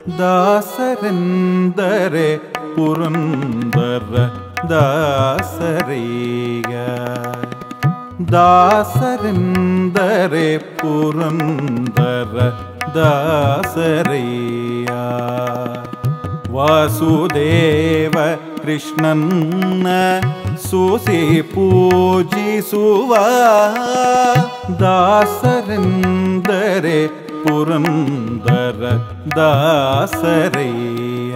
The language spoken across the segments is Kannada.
ದಾಸರೆಂದರೆ ಪುರಂದರ ದಾಸರಯ್ಯ ದಾಸರೆಂದರೆ ಪುರಂದರ ದಾಸರಯ್ಯ ವಾಸುದೇವ ಕೃಷ್ಣನ್ನ ಸೂಸಿ ಪೂಜಿಸುವ ದಾಸರೆಂದರೆ ಪುರಂದರ ದಾಸರಯ್ಯ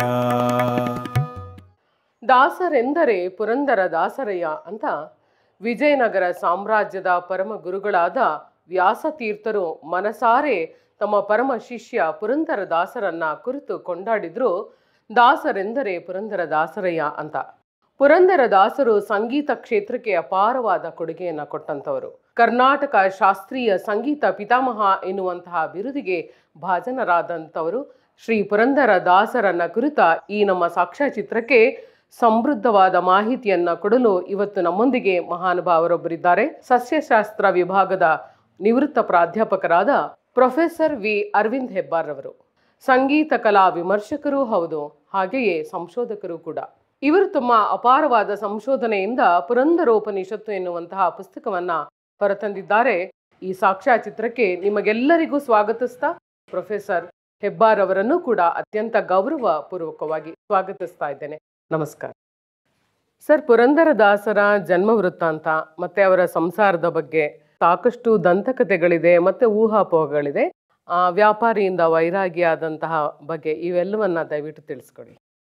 ದಾಸರೆಂದರೆ ಪುರಂದರ ದಾಸರಯ್ಯ ಅಂತ ವಿಜಯನಗರ ಸಾಮ್ರಾಜ್ಯದ ಪರಮ ಗುರುಗಳಾದ ವ್ಯಾಸತೀರ್ಥರು ಮನಸಾರೆ ತಮ್ಮ ಪರಮ ಶಿಷ್ಯ ಪುರಂದರ ದಾಸರನ್ನ ಕುರಿತು ಕೊಂಡಾಡಿದ್ರು ದಾಸರೆಂದರೆ ಪುರಂದರ ದಾಸರಯ್ಯ ಅಂತ ಪುರಂದರ ದಾಸರು ಸಂಗೀತ ಕ್ಷೇತ್ರಕ್ಕೆ ಅಪಾರವಾದ ಕೊಡುಗೆಯನ್ನ ಕೊಟ್ಟಂತವರು ಕರ್ನಾಟಕ ಶಾಸ್ತ್ರೀಯ ಸಂಗೀತ ಪಿತಾಮಹ ಎನ್ನುವಂತಹ ಬಿರುದಿಗೆ ಭಾಜನರಾದಂಥವರು ಶ್ರೀ ಪುರಂದರ ದಾಸರನ್ನ ಕುರಿತ ಈ ನಮ್ಮ ಸಾಕ್ಷ್ಯಚಿತ್ರಕ್ಕೆ ಸಮೃದ್ಧವಾದ ಮಾಹಿತಿಯನ್ನ ಕೊಡಲು ಇವತ್ತು ನಮ್ಮೊಂದಿಗೆ ಮಹಾನುಭಾವರೊಬ್ಬರಿದ್ದಾರೆ ಸಸ್ಯಶಾಸ್ತ್ರ ವಿಭಾಗದ ನಿವೃತ್ತ ಪ್ರಾಧ್ಯಾಪಕರಾದ ಪ್ರೊಫೆಸರ್ ವಿ ಅರವಿಂದ್ ಹೆಬ್ಬಾರ್ ರವರು ಸಂಗೀತ ಕಲಾ ವಿಮರ್ಶಕರೂ ಹೌದು ಹಾಗೆಯೇ ಸಂಶೋಧಕರು ಕೂಡ ಇವರು ತಮ್ಮ ಅಪಾರವಾದ ಸಂಶೋಧನೆಯಿಂದ ಪುರಂದರೋಪನಿಷತ್ತು ಎನ್ನುವಂತಹ ಪುಸ್ತಕವನ್ನ ಹೊರತಂದಿದ್ದಾರೆ ಈ ಸಾಕ್ಷ್ಯಚಿತ್ರಕ್ಕೆ ನಿಮಗೆಲ್ಲರಿಗೂ ಸ್ವಾಗತಿಸ್ತಾ ಪ್ರೊಫೆಸರ್ ಹೆಬ್ಬಾರ್ ಅವರನ್ನು ಕೂಡ ಅತ್ಯಂತ ಗೌರವ ಪೂರ್ವಕವಾಗಿ ಸ್ವಾಗತಿಸ್ತಾ ಇದ್ದೇನೆ ನಮಸ್ಕಾರ ಸರ್ ಪುರಂದರದಾಸರ ಜನ್ಮ ವೃತ್ತಾಂತ ಮತ್ತೆ ಅವರ ಸಂಸಾರದ ಬಗ್ಗೆ ಸಾಕಷ್ಟು ದಂತಕಥೆಗಳಿದೆ ಮತ್ತೆ ಊಹಾಪೋಹಗಳಿದೆ ಆ, ವ್ಯಾಪಾರಿಯಿಂದ ವೈರಾಗಿ ಆದಂತಹ ಬಗ್ಗೆ ಇವೆಲ್ಲವನ್ನ ದಯವಿಟ್ಟು ತಿಳಿಸ್ಕೊಡಿ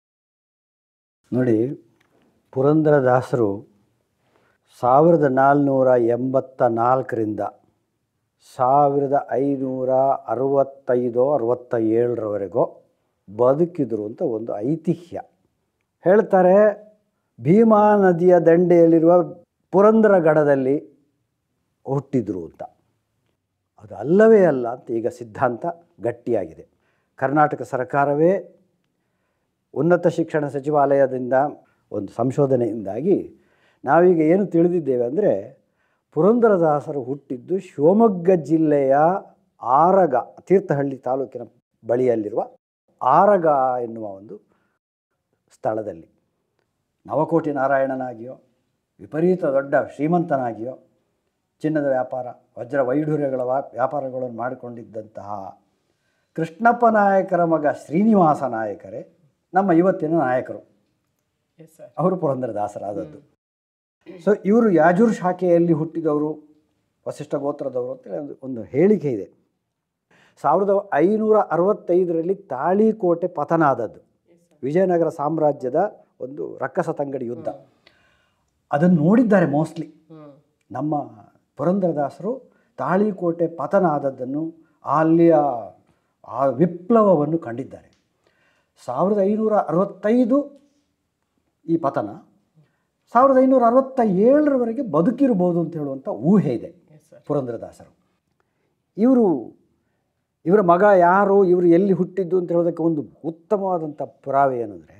ನೋಡಿ ಪುರಂದರದಾಸರು ಸಾವಿರದ ನಾಲ್ನೂರ ಎಂಬತ್ತ ನಾಲ್ಕರಿಂದ ಸಾವಿರದ ಐನೂರ ಅರವತ್ತೈದೋ ಅರವತ್ತ ಏಳರವರೆಗೋ ಬದುಕಿದ್ರು ಅಂತ ಒಂದು ಐತಿಹ್ಯ ಹೇಳ್ತಾರೆ ಭೀಮಾ ನದಿಯ ದಂಡೆಯಲ್ಲಿರುವ ಪುರಂದರಗಡದಲ್ಲಿ ಹುಟ್ಟಿದ್ರು ಅಂತ ಅದು ಅಲ್ಲವೇ ಅಲ್ಲ ಅಂತ ಈಗ ಸಿದ್ಧಾಂತ ಗಟ್ಟಿಯಾಗಿದೆ ಕರ್ನಾಟಕ ಸರ್ಕಾರವೇ ಉನ್ನತ ಶಿಕ್ಷಣ ಸಚಿವಾಲಯದಿಂದ ಒಂದು ಸಂಶೋಧನೆಯಿಂದಾಗಿ ನಾವೀಗ ಏನು ತಿಳಿದಿದ್ದೇವೆ ಅಂದರೆ ಪುರಂದರದಾಸರು ಹುಟ್ಟಿದ್ದು ಶಿವಮೊಗ್ಗ ಜಿಲ್ಲೆಯ ಆರಗ ತೀರ್ಥಹಳ್ಳಿ ತಾಲೂಕಿನ ಬಳಿಯಲ್ಲಿರುವ ಆರಗ ಎನ್ನುವ ಒಂದು ಸ್ಥಳದಲ್ಲಿ ನವಕೋಟಿ ನಾರಾಯಣನಾಗಿಯೋ ವಿಪರೀತ ದೊಡ್ಡ ಶ್ರೀಮಂತನಾಗಿಯೋ ಚಿನ್ನದ ವ್ಯಾಪಾರ ವಜ್ರ ವೈಢೂರ್ಯಗಳ ವಾ- ವ್ಯಾಪಾರಗಳನ್ನು ಮಾಡಿಕೊಂಡಿದ್ದಂತಹ ಕೃಷ್ಣಪ್ಪ ನಾಯಕರ ಮಗ ಶ್ರೀನಿವಾಸ ನಾಯಕರೇ ನಮ್ಮ ಇವತ್ತಿನ ನಾಯಕರು ಅವರು ಪುರಂದರದಾಸರಾದದ್ದು ಸೊ ಇವರು ಯಾಜೂರ್ ಶಾಖೆಯಲ್ಲಿ ಹುಟ್ಟಿದವರು ವಸಿಷ್ಠ ಗೋತ್ರದವರು ಅಂತೇಳಿ ಒಂದು ಒಂದು ಹೇಳಿಕೆ ಇದೆ ಸಾವಿರದ ಐನೂರ ಅರವತ್ತೈದರಲ್ಲಿ ತಾಳಿಕೋಟೆ ಪತನ ಆದದ್ದು ವಿಜಯನಗರ ಸಾಮ್ರಾಜ್ಯದ ಒಂದು ರಕ್ಕಸ ತಂಗಡಿ ಯುದ್ಧ ಅದನ್ನು ನೋಡಿದ್ದಾರೆ ಮೋಸ್ಟ್ಲಿ ನಮ್ಮ ಪುರಂದರದಾಸರು ತಾಳಿಕೋಟೆ ಪತನ ಆದದ್ದನ್ನು ಅಲ್ಲಿಯ ಆ ವಿಪ್ಲವವನ್ನು ಕಂಡಿದ್ದಾರೆ ಸಾವಿರದ ಐನೂರ ಅರವತ್ತೈದು ಈ ಪತನ ಸಾವಿರದ ಐನೂರ ಅರವತ್ತ ಏಳರವರೆಗೆ ಬದುಕಿರ್ಬೋದು ಅಂತ ಹೇಳುವಂಥ ಊಹೆ ಇದೆ ಪುರಂದರದಾಸರು ಇವರು ಇವರ ಮಗ ಯಾರು ಇವರು ಎಲ್ಲಿ ಹುಟ್ಟಿದ್ದು ಅಂತ ಹೇಳೋದಕ್ಕೆ ಒಂದು ಉತ್ತಮವಾದಂಥ ಪುರಾವೆ ಏನಂದರೆ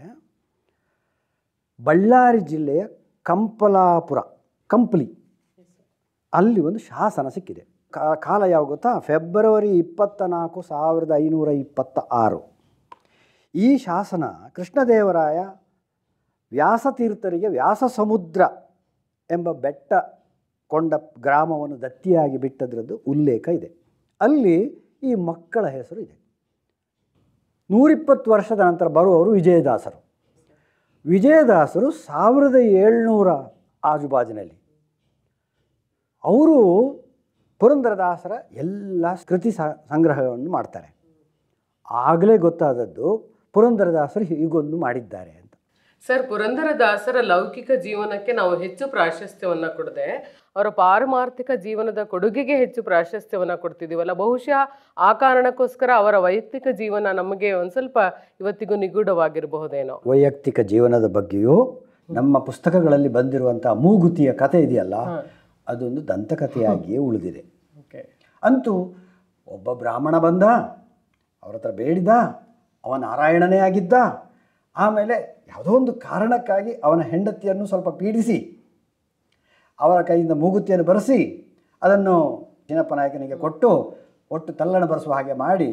ಬಳ್ಳಾರಿ ಜಿಲ್ಲೆಯ ಕಂಪಲಾಪುರ ಕಂಪ್ಲಿ ಅಲ್ಲಿ ಒಂದು ಶಾಸನ ಸಿಕ್ಕಿದೆ ಕಾ- ಕಾಲ ಯಾವ ಗೊತ್ತಾ ಫೆಬ್ರವರಿ ಇಪ್ಪತ್ತ ನಾಲ್ಕು ಸಾವಿರದ ಐನೂರ ಇಪ್ಪತ್ತ ಆರು ಈ ಶಾಸನ ಕೃಷ್ಣದೇವರಾಯ ವ್ಯಾಸತೀರ್ಥರಿಗೆ ವ್ಯಾಸ ಸಮುದ್ರ ಎಂಬ ಬೆಟ್ಟ ಕೊಂಡ ಗ್ರಾಮವನ್ನು ದತ್ತಿಯಾಗಿ ಬಿಟ್ಟದ್ರದ್ದು ಉಲ್ಲೇಖ ಇದೆ ಅಲ್ಲಿ ಈ ಮಕ್ಕಳ ಹೆಸರು ಇದೆ ನೂರಿಪ್ಪತ್ತು ವರ್ಷದ ನಂತರ ಬರುವವರು ವಿಜಯದಾಸರು ವಿಜಯದಾಸರು ಸಾವಿರದ ಏಳ್ನೂರ ಆಜುಬಾಜಿನಲ್ಲಿ ಅವರು ಪುರಂದರದಾಸರ ಎಲ್ಲ ಕೃತಿ ಸ- ಸಂಗ್ರಹವನ್ನು ಮಾಡ್ತಾರೆ ಆಗಲೇ ಗೊತ್ತಾದದ್ದು ಪುರಂದರದಾಸರು ಹೀಗೊಂದು ಮಾಡಿದ್ದಾರೆ ಅಂತ ಸರ್ ಪುರಂದರದಾಸರ ಲೌಕಿಕ ಜೀವನಕ್ಕೆ ನಾವು ಹೆಚ್ಚು ಪ್ರಾಶಸ್ತ್ಯವನ್ನ ಕೊಡದೆ ಅವರ ಪಾರಮಾರ್ಥಿಕ ಜೀವನದ ಕೊಡುಗೆಗೆ ಹೆಚ್ಚು ಪ್ರಾಶಸ್ತ್ಯವನ್ನ ಕೊಡ್ತಿದ್ದೀವಲ್ಲ ಬಹುಶಃ ಆ ಕಾರಣಕ್ಕೋಸ್ಕರ ಅವರ ವೈಯಕ್ತಿಕ ಜೀವನ ನಮಗೆ ಒಂದ್ ಸ್ವಲ್ಪ ಇವತ್ತಿಗೂ ನಿಗೂಢವಾಗಿರಬಹುದೇನೋ ವೈಯಕ್ತಿಕ ಜೀವನದ ಬಗ್ಗೆಯೂ ನಮ್ಮ ಪುಸ್ತಕಗಳಲ್ಲಿ ಬಂದಿರುವಂಥ ಮೂಗುತಿಯ ಕಥೆ ಇದೆಯಲ್ಲ ಅದೊಂದು ದಂತಕಥೆಯಾಗಿಯೇ ಉಳಿದಿದೆ ಓಕೆ ಅಂತೂ ಒಬ್ಬ ಬ್ರಾಹ್ಮಣ ಬಂದ ಅವ್ರ ಹತ್ರ ಬೇಡಿದ ಅವ ನಾರಾಯಣನೇ ಆಗಿದ್ದ ಆಮೇಲೆ ಯಾವುದೋ ಒಂದು ಕಾರಣಕ್ಕಾಗಿ ಅವನ ಹೆಂಡತಿಯನ್ನು ಸ್ವಲ್ಪ ಪೀಡಿಸಿ ಅವರ ಕೈಯಿಂದ ಮೂಗುತಿಯನ್ನು ಬರೆಸಿ ಅದನ್ನು ಚಿನ್ನಪ್ಪ ನಾಯಕನಿಗೆ ಕೊಟ್ಟು ಒಟ್ಟು ತಲ್ಲಣ ಬರೆಸುವ ಹಾಗೆ ಮಾಡಿ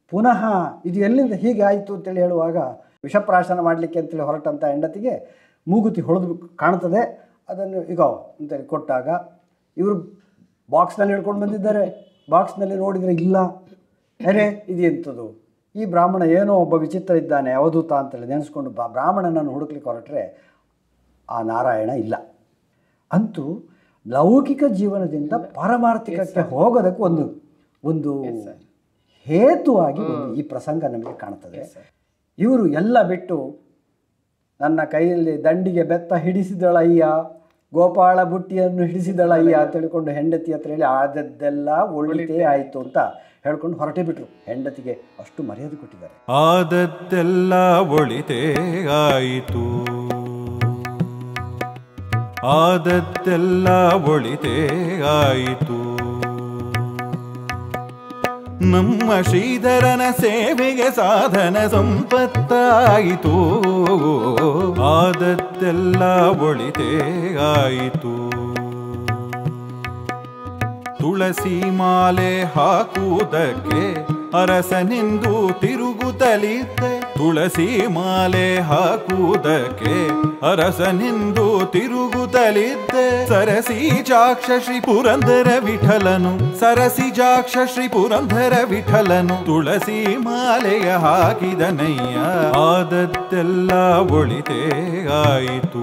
ಪುನಃ ಇದು ಎಲ್ಲಿಂದ ಹೀಗೆ ಆಯಿತು ಅಂತೇಳಿ ಹೇಳುವಾಗ ವಿಷಪ್ರಾಶನ ಮಾಡಲಿಕ್ಕೆ ಅಂತೇಳಿ ಹೊರಟಂಥ ಹೆಂಡತಿಗೆ ಮೂಗುತಿ ಹೊಳೆದು ಕಾಣ್ತದೆ ಅದನ್ನು ಈಗ ಅಂತೇಳಿ ಕೊಟ್ಟಾಗ ಇವರು ಬಾಕ್ಸ್ನಲ್ಲಿ ಹಿಡ್ಕೊಂಡು ಬಂದಿದ್ದಾರೆ ಬಾಕ್ಸ್ನಲ್ಲಿ ನೋಡಿದರೆ ಇಲ್ಲ ಅರೆ ಇದು ಎಂಥದ್ದು ಈ ಬ್ರಾಹ್ಮಣ ಏನೋ ಒಬ್ಬ ವಿಚಿತ್ರ ಇದ್ದಾನೆ ಅವಧೂತ ಅಂತೇಳಿ ನೆನೆಸ್ಕೊಂಡು ಬಾ ಬ್ರಾಹ್ಮಣನನ್ನು ಹುಡುಕ್ಲಿಕ್ಕೆ ಹೊರಟ್ರೆ ಆ ನಾರಾಯಣ ಇಲ್ಲ ಅಂತೂ ಲೌಕಿಕ ಜೀವನದಿಂದ ಪಾರಮಾರ್ಥಿಕಕ್ಕೆ ಹೋಗೋದಕ್ಕೆ ಒಂದು ಒಂದು ಹೇತುವಾಗಿ ಒಂದು ಈ ಪ್ರಸಂಗ ನಮಗೆ ಕಾಣ್ತದೆ ಇವರು ಎಲ್ಲ ಬಿಟ್ಟು ನನ್ನ ಕೈಯಲ್ಲಿ ದಂಡಿಗೆ ಬೆತ್ತ ಹಿಡಿಸಿದಳಯ್ಯ ಗೋಪಾಳ ಬುಟ್ಟಿಯನ್ನು ಹಿಡಿಸಿದಳಯ್ಯ ಅಂತ ಹೇಳಿಕೊಂಡು ಹೆಂಡತಿ ಹತ್ರ ಹೇಳಿ ಆದದ್ದೆಲ್ಲ ಒಳ್ಳಿತೇ ಆಯಿತು ಅಂತ ಹೇಳ್ಕೊಂಡು ಹೊರಟೇ ಬಿಟ್ರು ಹೆಂಡತಿಗೆ ಅಷ್ಟು ಮರ್ಯಾದೆ ಕೊಟ್ಟಿದ್ದಾರೆ ಆದದ್ದೆಲ್ಲ ಒಳಿತೇ ಆಯಿತು ಆದದ್ದೆಲ್ಲ ಒಳಿತೇ ಆಯಿತು ನಮ್ಮ ಶ್ರೀಧರನ ಸೇವೆಗೆ ಸಾಧನ ಸಂಪತ್ತಾಯಿತು ಆದದ್ದೆಲ್ಲ ಒಳಿತೇ ಆಯಿತು ತುಳಸಿ ಮಾಲೆ ಹಾಕುವುದಕ್ಕೆ ಅರಸನೆಂದು ತಿರುಗುತ್ತಲಿದ್ದೆ ತುಳಸಿ ಮಾಲೆ ಹಾಕುವುದಕ್ಕೆ ಅರಸನೆಂದು ತಿರುಗುತ್ತಲಿದ್ದೆ ಸರಸಿ ಜಾಕ್ಷ ಶ್ರೀ ಪುರಂದರ ವಿಠಲನು ಸರಸಿ ಜಾಕ್ಷ ಶ್ರೀ ಪುರಂದರ ವಿಠಲನು ತುಳಸಿ ಮಾಲೆಯ ಹಾಕಿದನಯ್ಯ ಆದದ್ದೆಲ್ಲ ಒಳಿತೇ ಆಯಿತು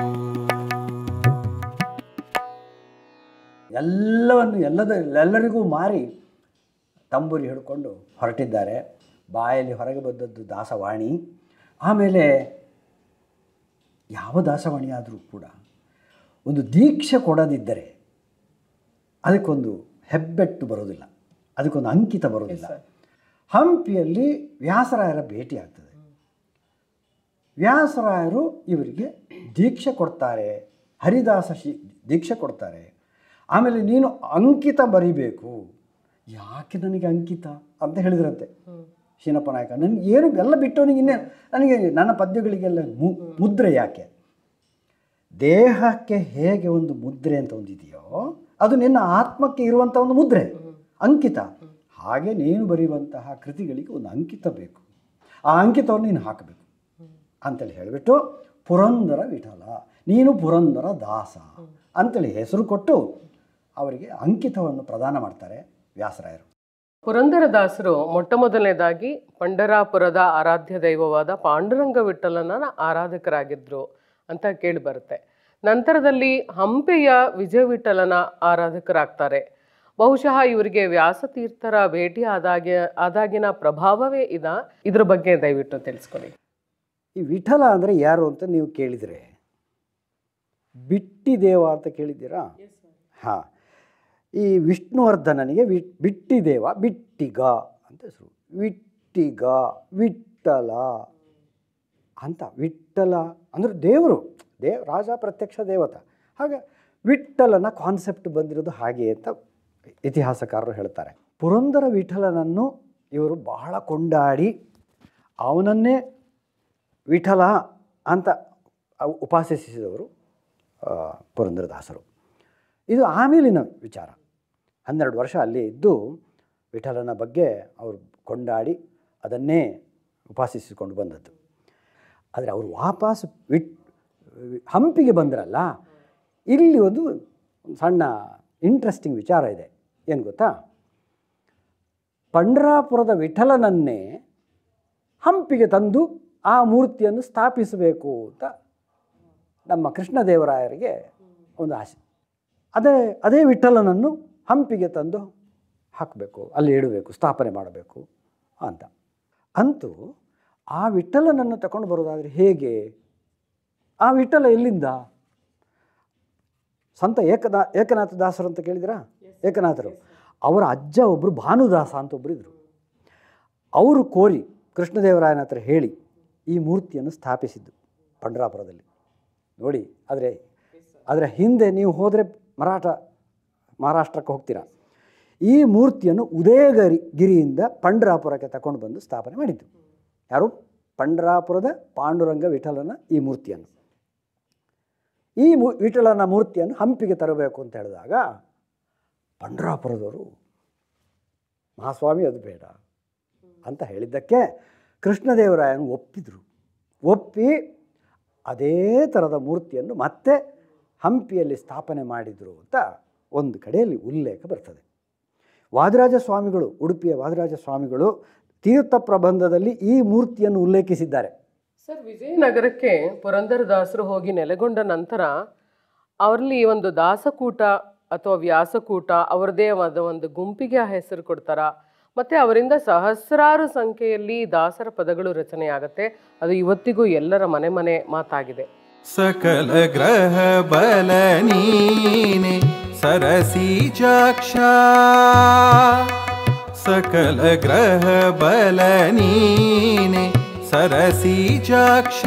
ಎಲ್ಲವನ್ನು ಎಲ್ಲದ ಎಲ್ಲರಿಗೂ ಮಾರಿ ತಂಬೂರಿ ಹಿಡ್ಕೊಂಡು ಹೊರಟಿದ್ದಾರೆ ಬಾಯಲ್ಲಿ ಹೊರಗೆ ಬಂದದ್ದು ದಾಸವಾಣಿ ಆಮೇಲೆ ಯಾವ ದಾಸವಾಣಿ ಆದರೂ ಕೂಡ ಒಂದು ದೀಕ್ಷೆ ಕೊಡದಿದ್ದರೆ ಅದಕ್ಕೊಂದು ಹೆಬ್ಬೆಟ್ಟು ಬರೋದಿಲ್ಲ ಅದಕ್ಕೊಂದು ಅಂಕಿತ ಬರೋದಿಲ್ಲ ಹಂಪಿಯಲ್ಲಿ ವ್ಯಾಸರಾಯರ ಭೇಟಿ ಆಗ್ತದೆ ವ್ಯಾಸರಾಯರು ಇವರಿಗೆ ದೀಕ್ಷೆ ಕೊಡ್ತಾರೆ ಹರಿದಾಸ ಶಿ ದೀಕ್ಷೆ ಕೊಡ್ತಾರೆ ಆಮೇಲೆ ನೀನು ಅಂಕಿತ ಬರಿಬೇಕು ಯಾಕೆ ನನಗೆ ಅಂಕಿತ ಅಂತ ಹೇಳಿದ್ರಂತೆ ಶೀನಪ್ಪ ನಾಯಕ ನನಗೆ ಏನು ಎಲ್ಲ ಬಿಟ್ಟವನಿಗೆ ಇನ್ನೇ ನನಗೆ ನನ್ನ ಪದ್ಯಗಳಿಗೆಲ್ಲ ಮು ಮುದ್ರೆ ಯಾಕೆ ದೇಹಕ್ಕೆ ಹೇಗೆ ಒಂದು ಮುದ್ರೆ ಅಂತ ಒಂದಿದೆಯೋ ಅದು ನಿನ್ನ ಆತ್ಮಕ್ಕೆ ಇರುವಂಥ ಒಂದು ಮುದ್ರೆ ಅಂಕಿತ ಹಾಗೆ ನೀನು ಬರೆಯುವಂತಹ ಕೃತಿಗಳಿಗೆ ಒಂದು ಅಂಕಿತ ಬೇಕು ಆ ಅಂಕಿತವನ್ನು ನೀನು ಹಾಕಬೇಕು ಅಂತೇಳಿ ಹೇಳಿಬಿಟ್ಟು ಪುರಂದರ ವಿಠಲ ನೀನು ಪುರಂದರ ದಾಸ ಅಂತೇಳಿ ಹೆಸರು ಕೊಟ್ಟು ಅವರಿಗೆ ಅಂಕಿತವನ್ನು ಪ್ರದಾನ ಮಾಡ್ತಾರೆ ವ್ಯಾಸರಾಯರು ಪುರಂದರದಾಸರು ಮೊಟ್ಟ ಮೊದಲನೇದಾಗಿ ಪಂಡರಾಪುರದ ಆರಾಧ್ಯ ದೈವವಾದ ಪಾಂಡುರಂಗ ವಿಠಲನ ಆರಾಧಕರಾಗಿದ್ರು ಅಂತ ಕೇಳಿ ಬರುತ್ತೆ ನಂತರದಲ್ಲಿ ಹಂಪೆಯ ವಿಜಯ ವಿಠಲನ ಆರಾಧಕರಾಗ್ತಾರೆ ಬಹುಶಃ ಇವರಿಗೆ ವ್ಯಾಸತೀರ್ಥರ ಭೇಟಿ ಆದಾಗೆ ಆದಾಗಿನ ಪ್ರಭಾವವೇ ಇದ ಇದ್ರ ಬಗ್ಗೆ ದಯವಿಟ್ಟು ತಿಳಿಸ್ಕೊಡಿ ಈ ವಿಠಲ ಅಂದರೆ ಯಾರು ಅಂತ ನೀವು ಕೇಳಿದರೆ ಬಿಟ್ಟಿ ದೇವ ಅಂತ ಕೇಳಿದ್ದೀರಾ ಹಾಂ ಈ ವಿಷ್ಣುವರ್ಧನನಿಗೆ ವಿ ಬಿಟ್ಟಿ ದೇವ ಬಿಟ್ಟಿಗ ಅಂತ ಹೆಸರು ವಿಟ್ಟಿಗ ವಿಠಲ ಅಂತ ವಿಠಲ ಅಂದರೆ ದೇವರು ದೇವ್ ರಾಜ ಪ್ರತ್ಯಕ್ಷ ದೇವತ ಹಾಗೆ ವಿಠಲನ ಕಾನ್ಸೆಪ್ಟ್ ಬಂದಿರೋದು ಹಾಗೆ ಅಂತ ಇತಿಹಾಸಕಾರರು ಹೇಳ್ತಾರೆ ಪುರಂದರ ವಿಠಲನನ್ನು ಇವರು ಬಹಳ ಕೊಂಡಾಡಿ ಅವನನ್ನೇ ವಿಠಲ ಅಂತ ಅವ್- ಉಪಾಸಿಸಿದವರು ಆ, ಪುರಂದರದಾಸರು ಇದು ಆಮೇಲಿನ ವಿಚಾರ ಹನ್ನೆರಡು ವರ್ಷ ಅಲ್ಲಿ ಇದ್ದು ವಿಠಲನ ಬಗ್ಗೆ ಅವರು ಕೊಂಡಾಡಿ ಅದನ್ನೇ ಉಪಾಸಿಸಿಕೊಂಡು ಬಂದದ್ದು ಆದರೆ ಅವರು ವಾಪಸ್ ವಿಟ್ ಹಂಪಿಗೆ ಬಂದ್ರಲ್ಲ ಇಲ್ಲಿ ಒಂದು ಸಣ್ಣ ಇಂಟ್ರೆಸ್ಟಿಂಗ್ ವಿಚಾರ ಇದೆ ಏನು ಗೊತ್ತಾ ಪಂಡ್ರಾಪುರದ ವಿಠಲನನ್ನೇ ಹಂಪಿಗೆ ತಂದು ಆ ಮೂರ್ತಿಯನ್ನು ಸ್ಥಾಪಿಸಬೇಕು ಅಂತ ನಮ್ಮ ಕೃಷ್ಣದೇವರಾಯರಿಗೆ ಒಂದು ಆಸೆ ಅದೇ ಅದೇ ವಿಠಲನನ್ನು ಹಂಪಿಗೆ ತಂದು ಹಾಕಬೇಕು ಅಲ್ಲಿ ಇಡಬೇಕು ಸ್ಥಾಪನೆ ಮಾಡಬೇಕು ಅಂತ ಅಂತೂ ಆ ವಿಠಲನನ್ನು ತಗೊಂಡು ಬರೋದಾದರೆ ಹೇಗೆ ಆ ವಿಠಲ ಎಲ್ಲಿಂದ ಸಂತ ಏಕನಾ ಏಕನಾಥ ದಾಸರು ಅಂತ ಕೇಳಿದಿರಾ ಏಕನಾಥರು ಅವರ ಅಜ್ಜ ಒಬ್ಬರು ಭಾನುದಾಸ ಅಂತ ಒಬ್ಬರು ಇದ್ದರು ಅವರು ಕೋರಿ ಕೃಷ್ಣದೇವರಾಯನ ಹತ್ರ ಹೇಳಿ ಈ ಮೂರ್ತಿಯನ್ನು ಸ್ಥಾಪಿಸಿದ್ದು ಪಂಡ್ರಾಪುರದಲ್ಲಿ ನೋಡಿ ಆದರೆ ಅದರ ಹಿಂದೆ ನೀವು ಹೋದರೆ ಮರಾಠ ಮಹಾರಾಷ್ಟ್ರಕ್ಕೆ ಹೋಗ್ತೀರಾ ಈ ಮೂರ್ತಿಯನ್ನು ಉದಯಗಿರಿ ಗಿರಿಯಿಂದ ಪಂಡ್ರಾಪುರಕ್ಕೆ ತಗೊಂಡು ಬಂದು ಸ್ಥಾಪನೆ ಮಾಡಿದ್ದು ಯಾರು ಪಂಡ್ರಾಪುರದ ಪಾಂಡುರಂಗ ವಿಠಲನ ಈ ಮೂರ್ತಿಯನ್ನು ಈ ಮೂ ವಿಠಲನ ಮೂರ್ತಿಯನ್ನು ಹಂಪಿಗೆ ತರಬೇಕು ಅಂತ ಹೇಳಿದಾಗ ಪಂಡ್ರಾಪುರದವರು ಮಹಾಸ್ವಾಮಿ ಅದು ಬೇಡ ಅಂತ ಹೇಳಿದ್ದಕ್ಕೆ ಕೃಷ್ಣದೇವರಾಯನು ಒಪ್ಪಿದರು ಒಪ್ಪಿ ಅದೇ ಥರದ ಮೂರ್ತಿಯನ್ನು ಮತ್ತೆ ಹಂಪಿಯಲ್ಲಿ ಸ್ಥಾಪನೆ ಮಾಡಿದರು ಅಂತ ಒಂದು ಕಡೆಯಲ್ಲಿ ಉಲ್ಲೇಖ ಬರ್ತದೆ ವಾದಿರಾಜ ಸ್ವಾಮಿಗಳು ಉಡುಪಿಯ ವಾದಿರಾಜ ಸ್ವಾಮಿಗಳು ತೀರ್ಥ ಪ್ರಬಂಧದಲ್ಲಿ ಈ ಮೂರ್ತಿಯನ್ನು ಉಲ್ಲೇಖಿಸಿದ್ದಾರೆ ಸರ್ ವಿಜಯನಗರಕ್ಕೆ ಪುರಂದರದಾಸರು ಹೋಗಿ ನೆಲೆಗೊಂಡ ನಂತರ ಅವರಲ್ಲಿ ಒಂದು ದಾಸಕೂಟ ಅಥವಾ ವ್ಯಾಸಕೂಟ ಅವರದೇ ಆದ ಒಂದು ಗುಂಪಿಗೆ ಆ ಹೆಸರು ಕೊಡ್ತಾರ ಮತ್ತೆ ಅವರಿಂದ ಸಹಸ್ರಾರು ಸಂಖ್ಯೆಯಲ್ಲಿ ದಾಸರ ಪದಗಳು ರಚನೆಯಾಗತ್ತೆ ಅದು ಇವತ್ತಿಗೂ ಎಲ್ಲರ ಮನೆ ಮನೆ ಮಾತಾಗಿದೆ ಸಕಲ ಗ್ರಹ ಬಲ ನೀನೆ ಸರಸೀಜಾಕ್ಷ ಸಕಲ ಗ್ರಹ ಬಲ ನೀನೆ ಸರಸೀಜಾಕ್ಷ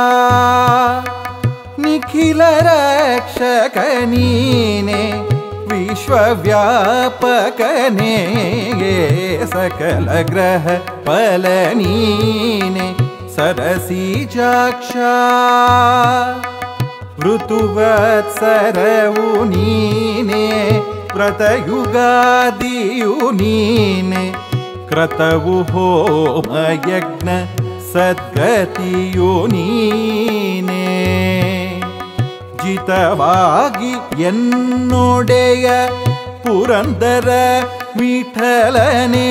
ನಿಖಿಲ ರಕ್ಷಕ ನೀನೆ ವಿಶ್ವವ್ಯಾಪಕನೇ ಸಕಲ ಗ್ರಹ ಬಲ ನೀನೆ ಸರಸೀಜಾಕ್ಷ ಋತುವತ್ಸರವು ನೀನೆ ವ್ರತಯುಗಾದಿಯು ನೀನೆ ಕ್ರತವು ಹೋಮಯಜ್ಞ ಸದ್ಗತಿಯು ನೀನೆ ಜಿತವಾಗಿ ಎನ್ನೊಡೆಯ ಪುರಂದರ ವಿಠಲನೆ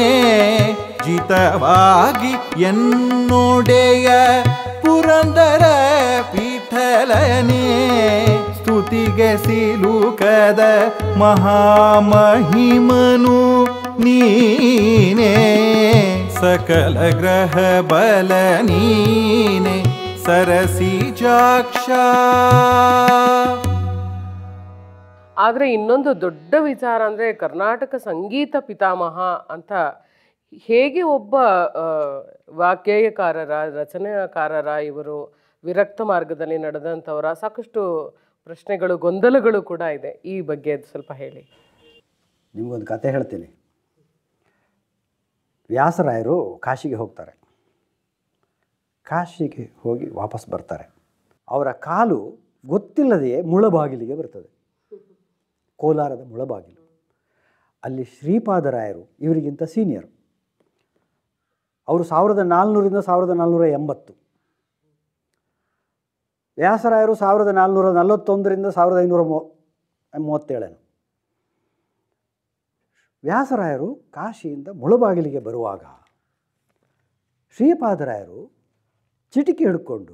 ಜಿತವಾಗಿ ಎನ್ನೊಡೆಯ ಪುರಂದರ ವಿಠಲನೆ ಸ್ತುತಿಗೆ ಸಿಲುಕದ ಮಹಾಮಹಿಮನು ನೀನೆ ಸಕಲ ಗ್ರಹ ಬಲ ನೀನೆ ಸರಸಿಜಾಕ್ಷ ಆದರೆ ಇನ್ನೊಂದು ದೊಡ್ಡ ವಿಚಾರ ಅಂದರೆ ಕರ್ನಾಟಕ ಸಂಗೀತ ಪಿತಾಮಹ ಅಂತ ಹೇಗೆ ಒಬ್ಬ ಆ, ವಾಗ್ಗೇಯಕಾರರ ರಚನೆಕಾರರ ಇವರು ವಿರಕ್ತ ಮಾರ್ಗದಲ್ಲಿ ನಡೆದಂಥವರ ಸಾಕಷ್ಟು ಪ್ರಶ್ನೆಗಳು ಗೊಂದಲಗಳು ಕೂಡ ಇದೆ ಈ ಬಗ್ಗೆ ಸ್ವಲ್ಪ ಹೇಳಿ ನಿಮಗೊಂದು ಕತೆ ಹೇಳ್ತೀನಿ ವ್ಯಾಸರಾಯರು ಕಾಶಿಗೆ ಹೋಗ್ತಾರೆ ಕಾಶಿಗೆ ಹೋಗಿ ವಾಪಸ್ ಬರ್ತಾರೆ ಅವರ ಕಾಲು ಗೊತ್ತಿಲ್ಲದೆಯೇ ಮುಳಬಾಗಿಲಿಗೆ ಬರ್ತದೆ ಕೋಲಾರದ ಮುಳಬಾಗಿಲು ಅಲ್ಲಿ ಶ್ರೀಪಾದರಾಯರು ಇವರಿಗಿಂತ ಸೀನಿಯರ್ ಅವರು ಸಾವಿರದ ನಾಲ್ನೂರಿಂದ ಸಾವಿರದ ನಾಲ್ನೂರ ಎಂಬತ್ತು ವ್ಯಾಸರಾಯರು ಸಾವಿರದ ನಾಲ್ನೂರ ನಲವತ್ತೊಂದರಿಂದ ಸಾವಿರದ ಐನೂರ ಮೂ ಮೂವತ್ತೇಳೇನು ವ್ಯಾಸರಾಯರು ಕಾಶಿಯಿಂದ ಮುಳಬಾಗಿಲಿಗೆ ಬರುವಾಗ ಶ್ರೀಪಾದರಾಯರು ಚಿಟಿಕೆ ಹಿಡ್ಕೊಂಡು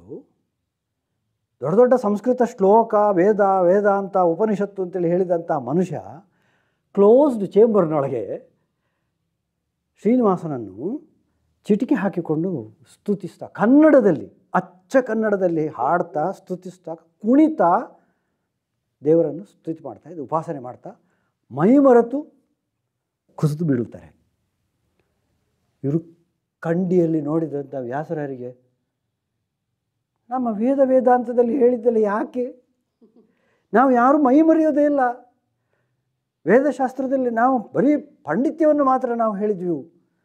ದೊಡ್ಡ ದೊಡ್ಡ ಸಂಸ್ಕೃತ ಶ್ಲೋಕ ವೇದ ವೇದಾಂತ ಉಪನಿಷತ್ತು ಅಂತೇಳಿ ಹೇಳಿದಂಥ ಮನುಷ್ಯ ಕ್ಲೋಸ್ಡ್ ಚೇಂಬರ್ನೊಳಗೆ ಶ್ರೀನಿವಾಸನನ್ನು ಚಿಟಿಕೆ ಹಾಕಿಕೊಂಡು ಸ್ತುತಿಸ್ತಾ ಕನ್ನಡದಲ್ಲಿ ಅಚ್ಚ ಕನ್ನಡದಲ್ಲಿ ಹಾಡ್ತಾ ಸ್ತುತಿಸ್ತಾ ಕುಣಿತಾ ದೇವರನ್ನು ಸ್ತುತಿ ಮಾಡ್ತಾ ಇದು ಉಪಾಸನೆ ಮಾಡ್ತಾ ಮೈಮರೆತು ಕುಸಿದು ಬೀಳುತ್ತಾರೆ ಇವರು ಕಂಡಿಯಲ್ಲಿ ನೋಡಿದಂಥ ವ್ಯಾಸರಾಯರಿಗೆ ನಮ್ಮ ವೇದ ವೇದಾಂತದಲ್ಲಿ ಹೇಳಿದ್ದಲ್ಲ ಯಾಕೆ ನಾವು ಯಾರು ಮೈ ಮರೆಯೋದೇ ಇಲ್ಲ ವೇದಶಾಸ್ತ್ರದಲ್ಲಿ ನಾವು ಬರೀ ಪಾಂಡಿತ್ಯವನ್ನು ಮಾತ್ರ ನಾವು ಹೇಳಿದ್ವಿ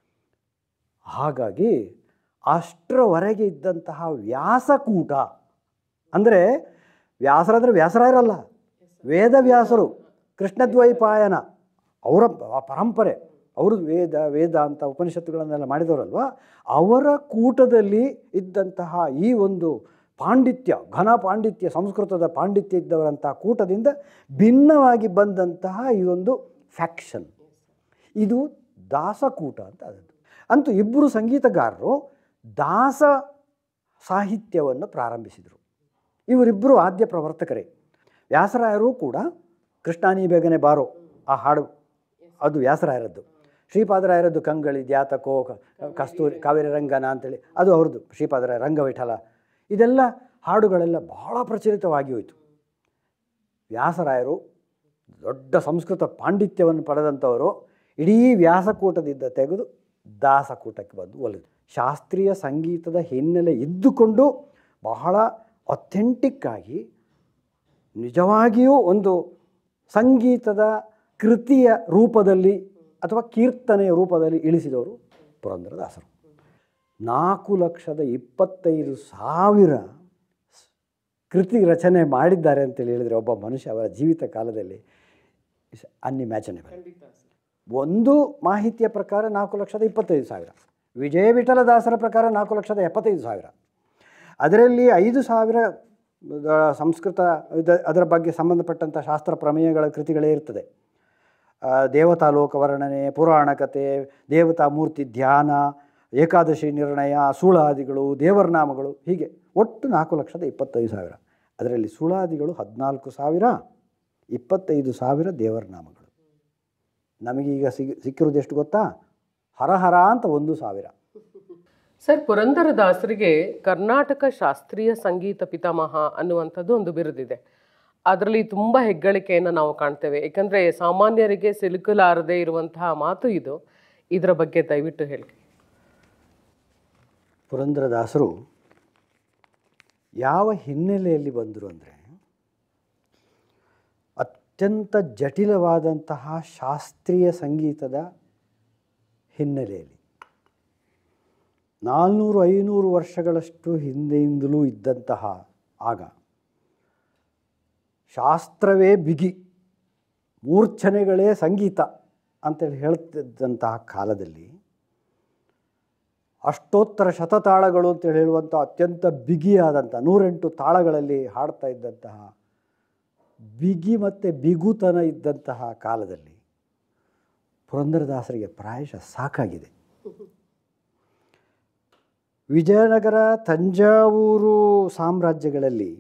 ಹಾಗಾಗಿ ಅಷ್ಟರವರೆಗೆ ಇದ್ದಂತಹ ವ್ಯಾಸಕೂಟ ಅಂದರೆ ವ್ಯಾಸರಾದರೆ ವ್ಯಾಸರಾಯರಲ್ಲ ವೇದವ್ಯಾಸರು ಕೃಷ್ಣದ್ವೈಪಾಯನ ಅವರ ಪ- ಪರಂಪರೆ ಅವರು ವೇದ ವೇದಾಂತ ಉಪನಿಷತ್ತುಗಳನ್ನೆಲ್ಲ ಮಾಡಿದವರಲ್ವ ಅವರ ಕೂಟದಲ್ಲಿ ಇದ್ದಂತಹ ಈ ಒಂದು ಪಾಂಡಿತ್ಯ ಘನ ಪಾಂಡಿತ್ಯ ಸಂಸ್ಕೃತದ ಪಾಂಡಿತ್ಯ ಇದ್ದವರಂಥ ಕೂಟದಿಂದ ಭಿನ್ನವಾಗಿ ಬಂದಂತಹ ಈ ಒಂದು ಫ್ಯಾಕ್ಷನ್ ಇದು ದಾಸಕೂಟ ಅಂತ ಅದದ್ದು ಅಂತೂ ಇಬ್ಬರು ಸಂಗೀತಗಾರರು ದಾಸ ಸಾಹಿತ್ಯವನ್ನು ಪ್ರಾರಂಭಿಸಿದರು ಇವರಿಬ್ಬರು ಆದ್ಯ ಪ್ರವರ್ತಕರೇ ವ್ಯಾಸರಾಯರು ಕೂಡ ಕೃಷ್ಣಾನಿ ಬೇಗನೆ ಬಾರೋ ಆ ಹಾಡು ಅದು ವ್ಯಾಸರಾಯರದ್ದು ಶ್ರೀಪಾದರಾಯರದ್ದು ಕಂಗಳಿ ದ್ಯಾತಕೋ ಕ- ಕಸ್ತೂರಿ ಕಾವೇರಿ ರಂಗನ ಅಂತೇಳಿ ಅದು ಅವ್ರದ್ದು ಶ್ರೀಪಾದರಾಯ ರಂಗವಿಠಲ ಇದೆಲ್ಲ ಹಾಡುಗಳೆಲ್ಲ ಬಹಳ ಪ್ರಚಲಿತವಾಗಿ ಹೋಯಿತು ವ್ಯಾಸರಾಯರು ದೊಡ್ಡ ಸಂಸ್ಕೃತ ಪಾಂಡಿತ್ಯವನ್ನು ಪಡೆದಂಥವರು ಇಡೀ ವ್ಯಾಸಕೂಟದಿಂದ ತೆಗೆದು ದಾಸಕೂಟಕ್ಕೆ ಬಂದು ಒಲಿದು ಶಾಸ್ತ್ರೀಯ ಸಂಗೀತದ ಹಿನ್ನೆಲೆ ಇದ್ದುಕೊಂಡು ಬಹಳ ಅಥೆಂಟಿಕ್ ಆಗಿ ನಿಜವಾಗಿಯೂ ಒಂದು ಸಂಗೀತದ ಕೃತಿಯ ರೂಪದಲ್ಲಿ ಅಥವಾ ಕೀರ್ತನೆಯ ರೂಪದಲ್ಲಿ ಇಳಿಸಿದವರು ಪುರಂದರದಾಸರು ನಾಲ್ಕು ಲಕ್ಷದ ಇಪ್ಪತ್ತೈದು ಸಾವಿರ ಕೃತಿ ರಚನೆ ಮಾಡಿದ್ದಾರೆ ಅಂತೇಳಿ ಹೇಳಿದರೆ ಒಬ್ಬ ಮನುಷ್ಯ ಅವರ ಜೀವಿತ ಕಾಲದಲ್ಲಿ ಇಸ್ ಅನ್ಇಮ್ಯಾಜಿನೇಬಲ್ ಒಂದು ಮಾಹಿತಿಯ ಪ್ರಕಾರ ನಾಲ್ಕು ಲಕ್ಷದ ಇಪ್ಪತ್ತೈದು ಸಾವಿರ ವಿಜಯ ವಿಠಲದಾಸರ ಪ್ರಕಾರ ನಾಲ್ಕು ಲಕ್ಷದ ಎಪ್ಪತ್ತೈದು ಸಾವಿರ ಅದರಲ್ಲಿ ಐದು ಸಾವಿರ ಆ, ಸಂಸ್ಕೃತ ಇದ- ಅದರ ಬಗ್ಗೆ ಸಂಬಂಧಪಟ್ಟಂಥ ಶಾಸ್ತ್ರ ಪ್ರಮೇಯಗಳ ಕೃತಿಗಳೇ ಇರ್ತದೆ ಆ, ದೇವತಾ ಲೋಕ ವರ್ಣನೆ ಪುರಾಣ ಕಥೆ ದೇವತಾ ಮೂರ್ತಿ ಧ್ಯಾನ ಏಕಾದಶಿ ನಿರ್ಣಯ ಸುಳಾದಿಗಳು ದೇವರ ನಾಮಗಳು ಹೀಗೆ ಒಟ್ಟು ನಾಲ್ಕು ಲಕ್ಷದ ಇಪ್ಪತ್ತೈದು ಸಾವಿರ ಅದರಲ್ಲಿ ಸುಳಾದಿಗಳು ಹದಿನಾಲ್ಕು ಸಾವಿರ ಇಪ್ಪತ್ತೈದು ಸಾವಿರ ದೇವರ ನಾಮಗಳು ನಮಗೀಗ ಸಿಗ್ ಸಿಕ್ಕಿರೋದು ಎಷ್ಟು ಗೊತ್ತಾ ಹರಹರ ಅಂತ ಒಂದು ಸಾವಿರ ಸರ್ ಪುರಂದರದಾಸರಿಗೆ ಕರ್ನಾಟಕ ಶಾಸ್ತ್ರೀಯ ಸಂಗೀತ ಪಿತಾಮಹ ಅನ್ನುವಂಥದ್ದು ಒಂದು ಬಿರುದಿದೆ ಅದರಲ್ಲಿ ತುಂಬ ಹೆಗ್ಗಳಿಕೆಯನ್ನು ನಾವು ಕಾಣ್ತೇವೆ ಏಕೆಂದರೆ ಸಾಮಾನ್ಯರಿಗೆ ಸಿಲುಕಲಾರದೆ ಇರುವಂತಹ ಮಾತು ಇದು ಇದರ ಬಗ್ಗೆ ದಯವಿಟ್ಟು ಹೇಳಿ ಪುರಂದರದಾಸರು ಯಾವ ಹಿನ್ನೆಲೆಯಲ್ಲಿ ಬಂದರು ಅಂದರೆ ಅತ್ಯಂತ ಜಟಿಲವಾದಂತಹ ಶಾಸ್ತ್ರೀಯ ಸಂಗೀತದ ಹಿನ್ನೆಲೆಯಲ್ಲಿ ನಾಲ್ನೂರು ಐನೂರು ವರ್ಷಗಳಷ್ಟು ಹಿಂದೆಯಿಂದಲೂ ಇದ್ದಂತಹ ಆಗ ಶಾಸ್ತ್ರವೇ ಬಿಗಿ ಮೂರ್ಛನೆಗಳೇ ಸಂಗೀತ ಅಂತೇಳಿ ಹೇಳ್ತಿದ್ದಂತಹ ಕಾಲದಲ್ಲಿ ಅಷ್ಟೋತ್ತರ ಶತತಾಳಗಳು ಅಂತೇಳಿ ಹೇಳುವಂಥ ಅತ್ಯಂತ ಬಿಗಿಯಾದಂಥ ನೂರೆಂಟು ತಾಳಗಳಲ್ಲಿ ಹಾಡ್ತಾ ಇದ್ದಂತಹ ಬಿಗಿ ಮತ್ತು ಬಿಗುತನ ಇದ್ದಂತಹ ಕಾಲದಲ್ಲಿ ಪುರಂದರದಾಸರಿಗೆ ಪ್ರಾಯಶಃ ಸಾಕಾಗಿದೆ ವಿಜಯನಗರ ತಂಜಾವೂರು ಸಾಮ್ರಾಜ್ಯಗಳಲ್ಲಿ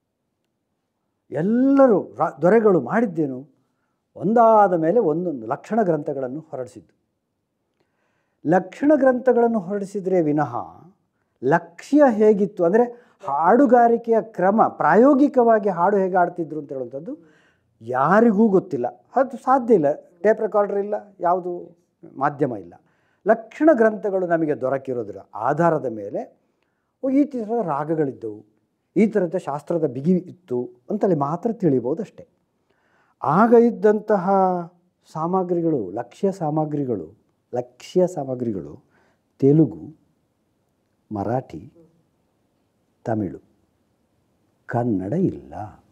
ಎಲ್ಲರೂ ರಾ ದೊರೆಗಳು ಮಾಡಿದ್ದೇನು ಒಂದಾದ ಮೇಲೆ ಒಂದೊಂದು ಲಕ್ಷಣ ಗ್ರಂಥಗಳನ್ನು ಹೊರಡಿಸಿದ್ದು ಲಕ್ಷಣ ಗ್ರಂಥಗಳನ್ನು ಹೊರಡಿಸಿದರೆ ವಿನಃ ಲಕ್ಷ್ಯ ಹೇಗಿತ್ತು ಅಂದರೆ ಹಾಡುಗಾರಿಕೆಯ ಕ್ರಮ ಪ್ರಾಯೋಗಿಕವಾಗಿ ಹಾಡು ಹೇಗೆ ಆಡ್ತಿದ್ರು ಅಂತ ಹೇಳುವಂಥದ್ದು ಯಾರಿಗೂ ಗೊತ್ತಿಲ್ಲ ಅದು ಸಾಧ್ಯ ಇಲ್ಲ ಟೇಪ್ ರೆಕಾರ್ಡರ್ ಇಲ್ಲ ಯಾವುದು ಮಾಧ್ಯಮ ಇಲ್ಲ ಲಕ್ಷಣ ಗ್ರಂಥಗಳು ನಮಗೆ ದೊರಕಿರೋದ್ರ ಆಧಾರದ ಮೇಲೆ ಓ, ಈ ಥರದ ರಾಗಗಳಿದ್ದವು ಈ ಥರದ ಶಾಸ್ತ್ರದ ಬಿಗಿ ಇತ್ತು ಅಂತಲ್ಲಿ ಮಾತ್ರ ತಿಳಿಬೋದು ಅಷ್ಟೇ ಆಗ ಇದ್ದಂತಹ ಸಾಮಗ್ರಿಗಳು ಲಕ್ಷ್ಯ ಸಾಮಗ್ರಿಗಳು ಲಕ್ಷ್ಯ ಸಾಮಗ್ರಿಗಳು ತೆಲುಗು ಮರಾಠಿ ತಮಿಳು ಕನ್ನಡ ಇಲ್ಲ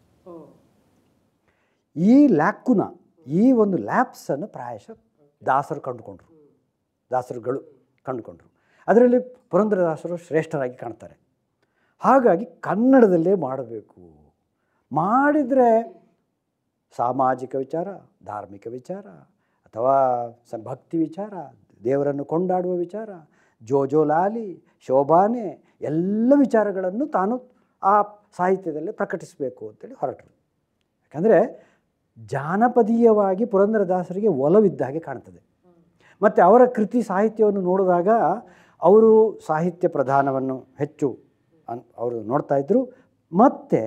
ಈ ಲ್ಯಾಕುನ ಈ ಒಂದು ಲ್ಯಾಪ್ಸನ್ನು ಪ್ರಾಯಶಃ ದಾಸರು ಕಂಡುಕೊಂಡ್ರು ದಾಸರುಗಳು ಕಂಡುಕೊಂಡ್ರು ಅದರಲ್ಲಿ ಪುರಂದರದಾಸರು ಶ್ರೇಷ್ಠರಾಗಿ ಕಾಣ್ತಾರೆ ಹಾಗಾಗಿ ಕನ್ನಡದಲ್ಲೇ ಮಾಡಬೇಕು ಮಾಡಿದರೆ ಸಾಮಾಜಿಕ ವಿಚಾರ ಧಾರ್ಮಿಕ ವಿಚಾರ ಅಥವಾ ಸ ಭಕ್ತಿ ವಿಚಾರ ದೇವರನ್ನು ಕೊಂಡಾಡುವ ವಿಚಾರ ಜೋಜೋಲಾಲಿ ಶೋಭಾನೆ ಎಲ್ಲ ವಿಚಾರಗಳನ್ನು ತಾನು ಆ ಸಾಹಿತ್ಯದಲ್ಲಿ ಪ್ರಕಟಿಸಬೇಕು ಅಂತೇಳಿ ಹೊರಟರು ಯಾಕಂದರೆ ಜಾನಪದೀಯವಾಗಿ ಪುರಂದರದಾಸರಿಗೆ ಒಲವಿದ್ದ ಹಾಗೆ ಕಾಣ್ತದೆ ಮತ್ತು ಅವರ ಕೃತಿ ಸಾಹಿತ್ಯವನ್ನು ನೋಡಿದಾಗ ಅವರು ಸಾಹಿತ್ಯ ಪ್ರಧಾನವನ್ನು ಹೆಚ್ಚು ಅನ್ ಅವರು ನೋಡ್ತಾ ಇದ್ದರು ಮತ್ತು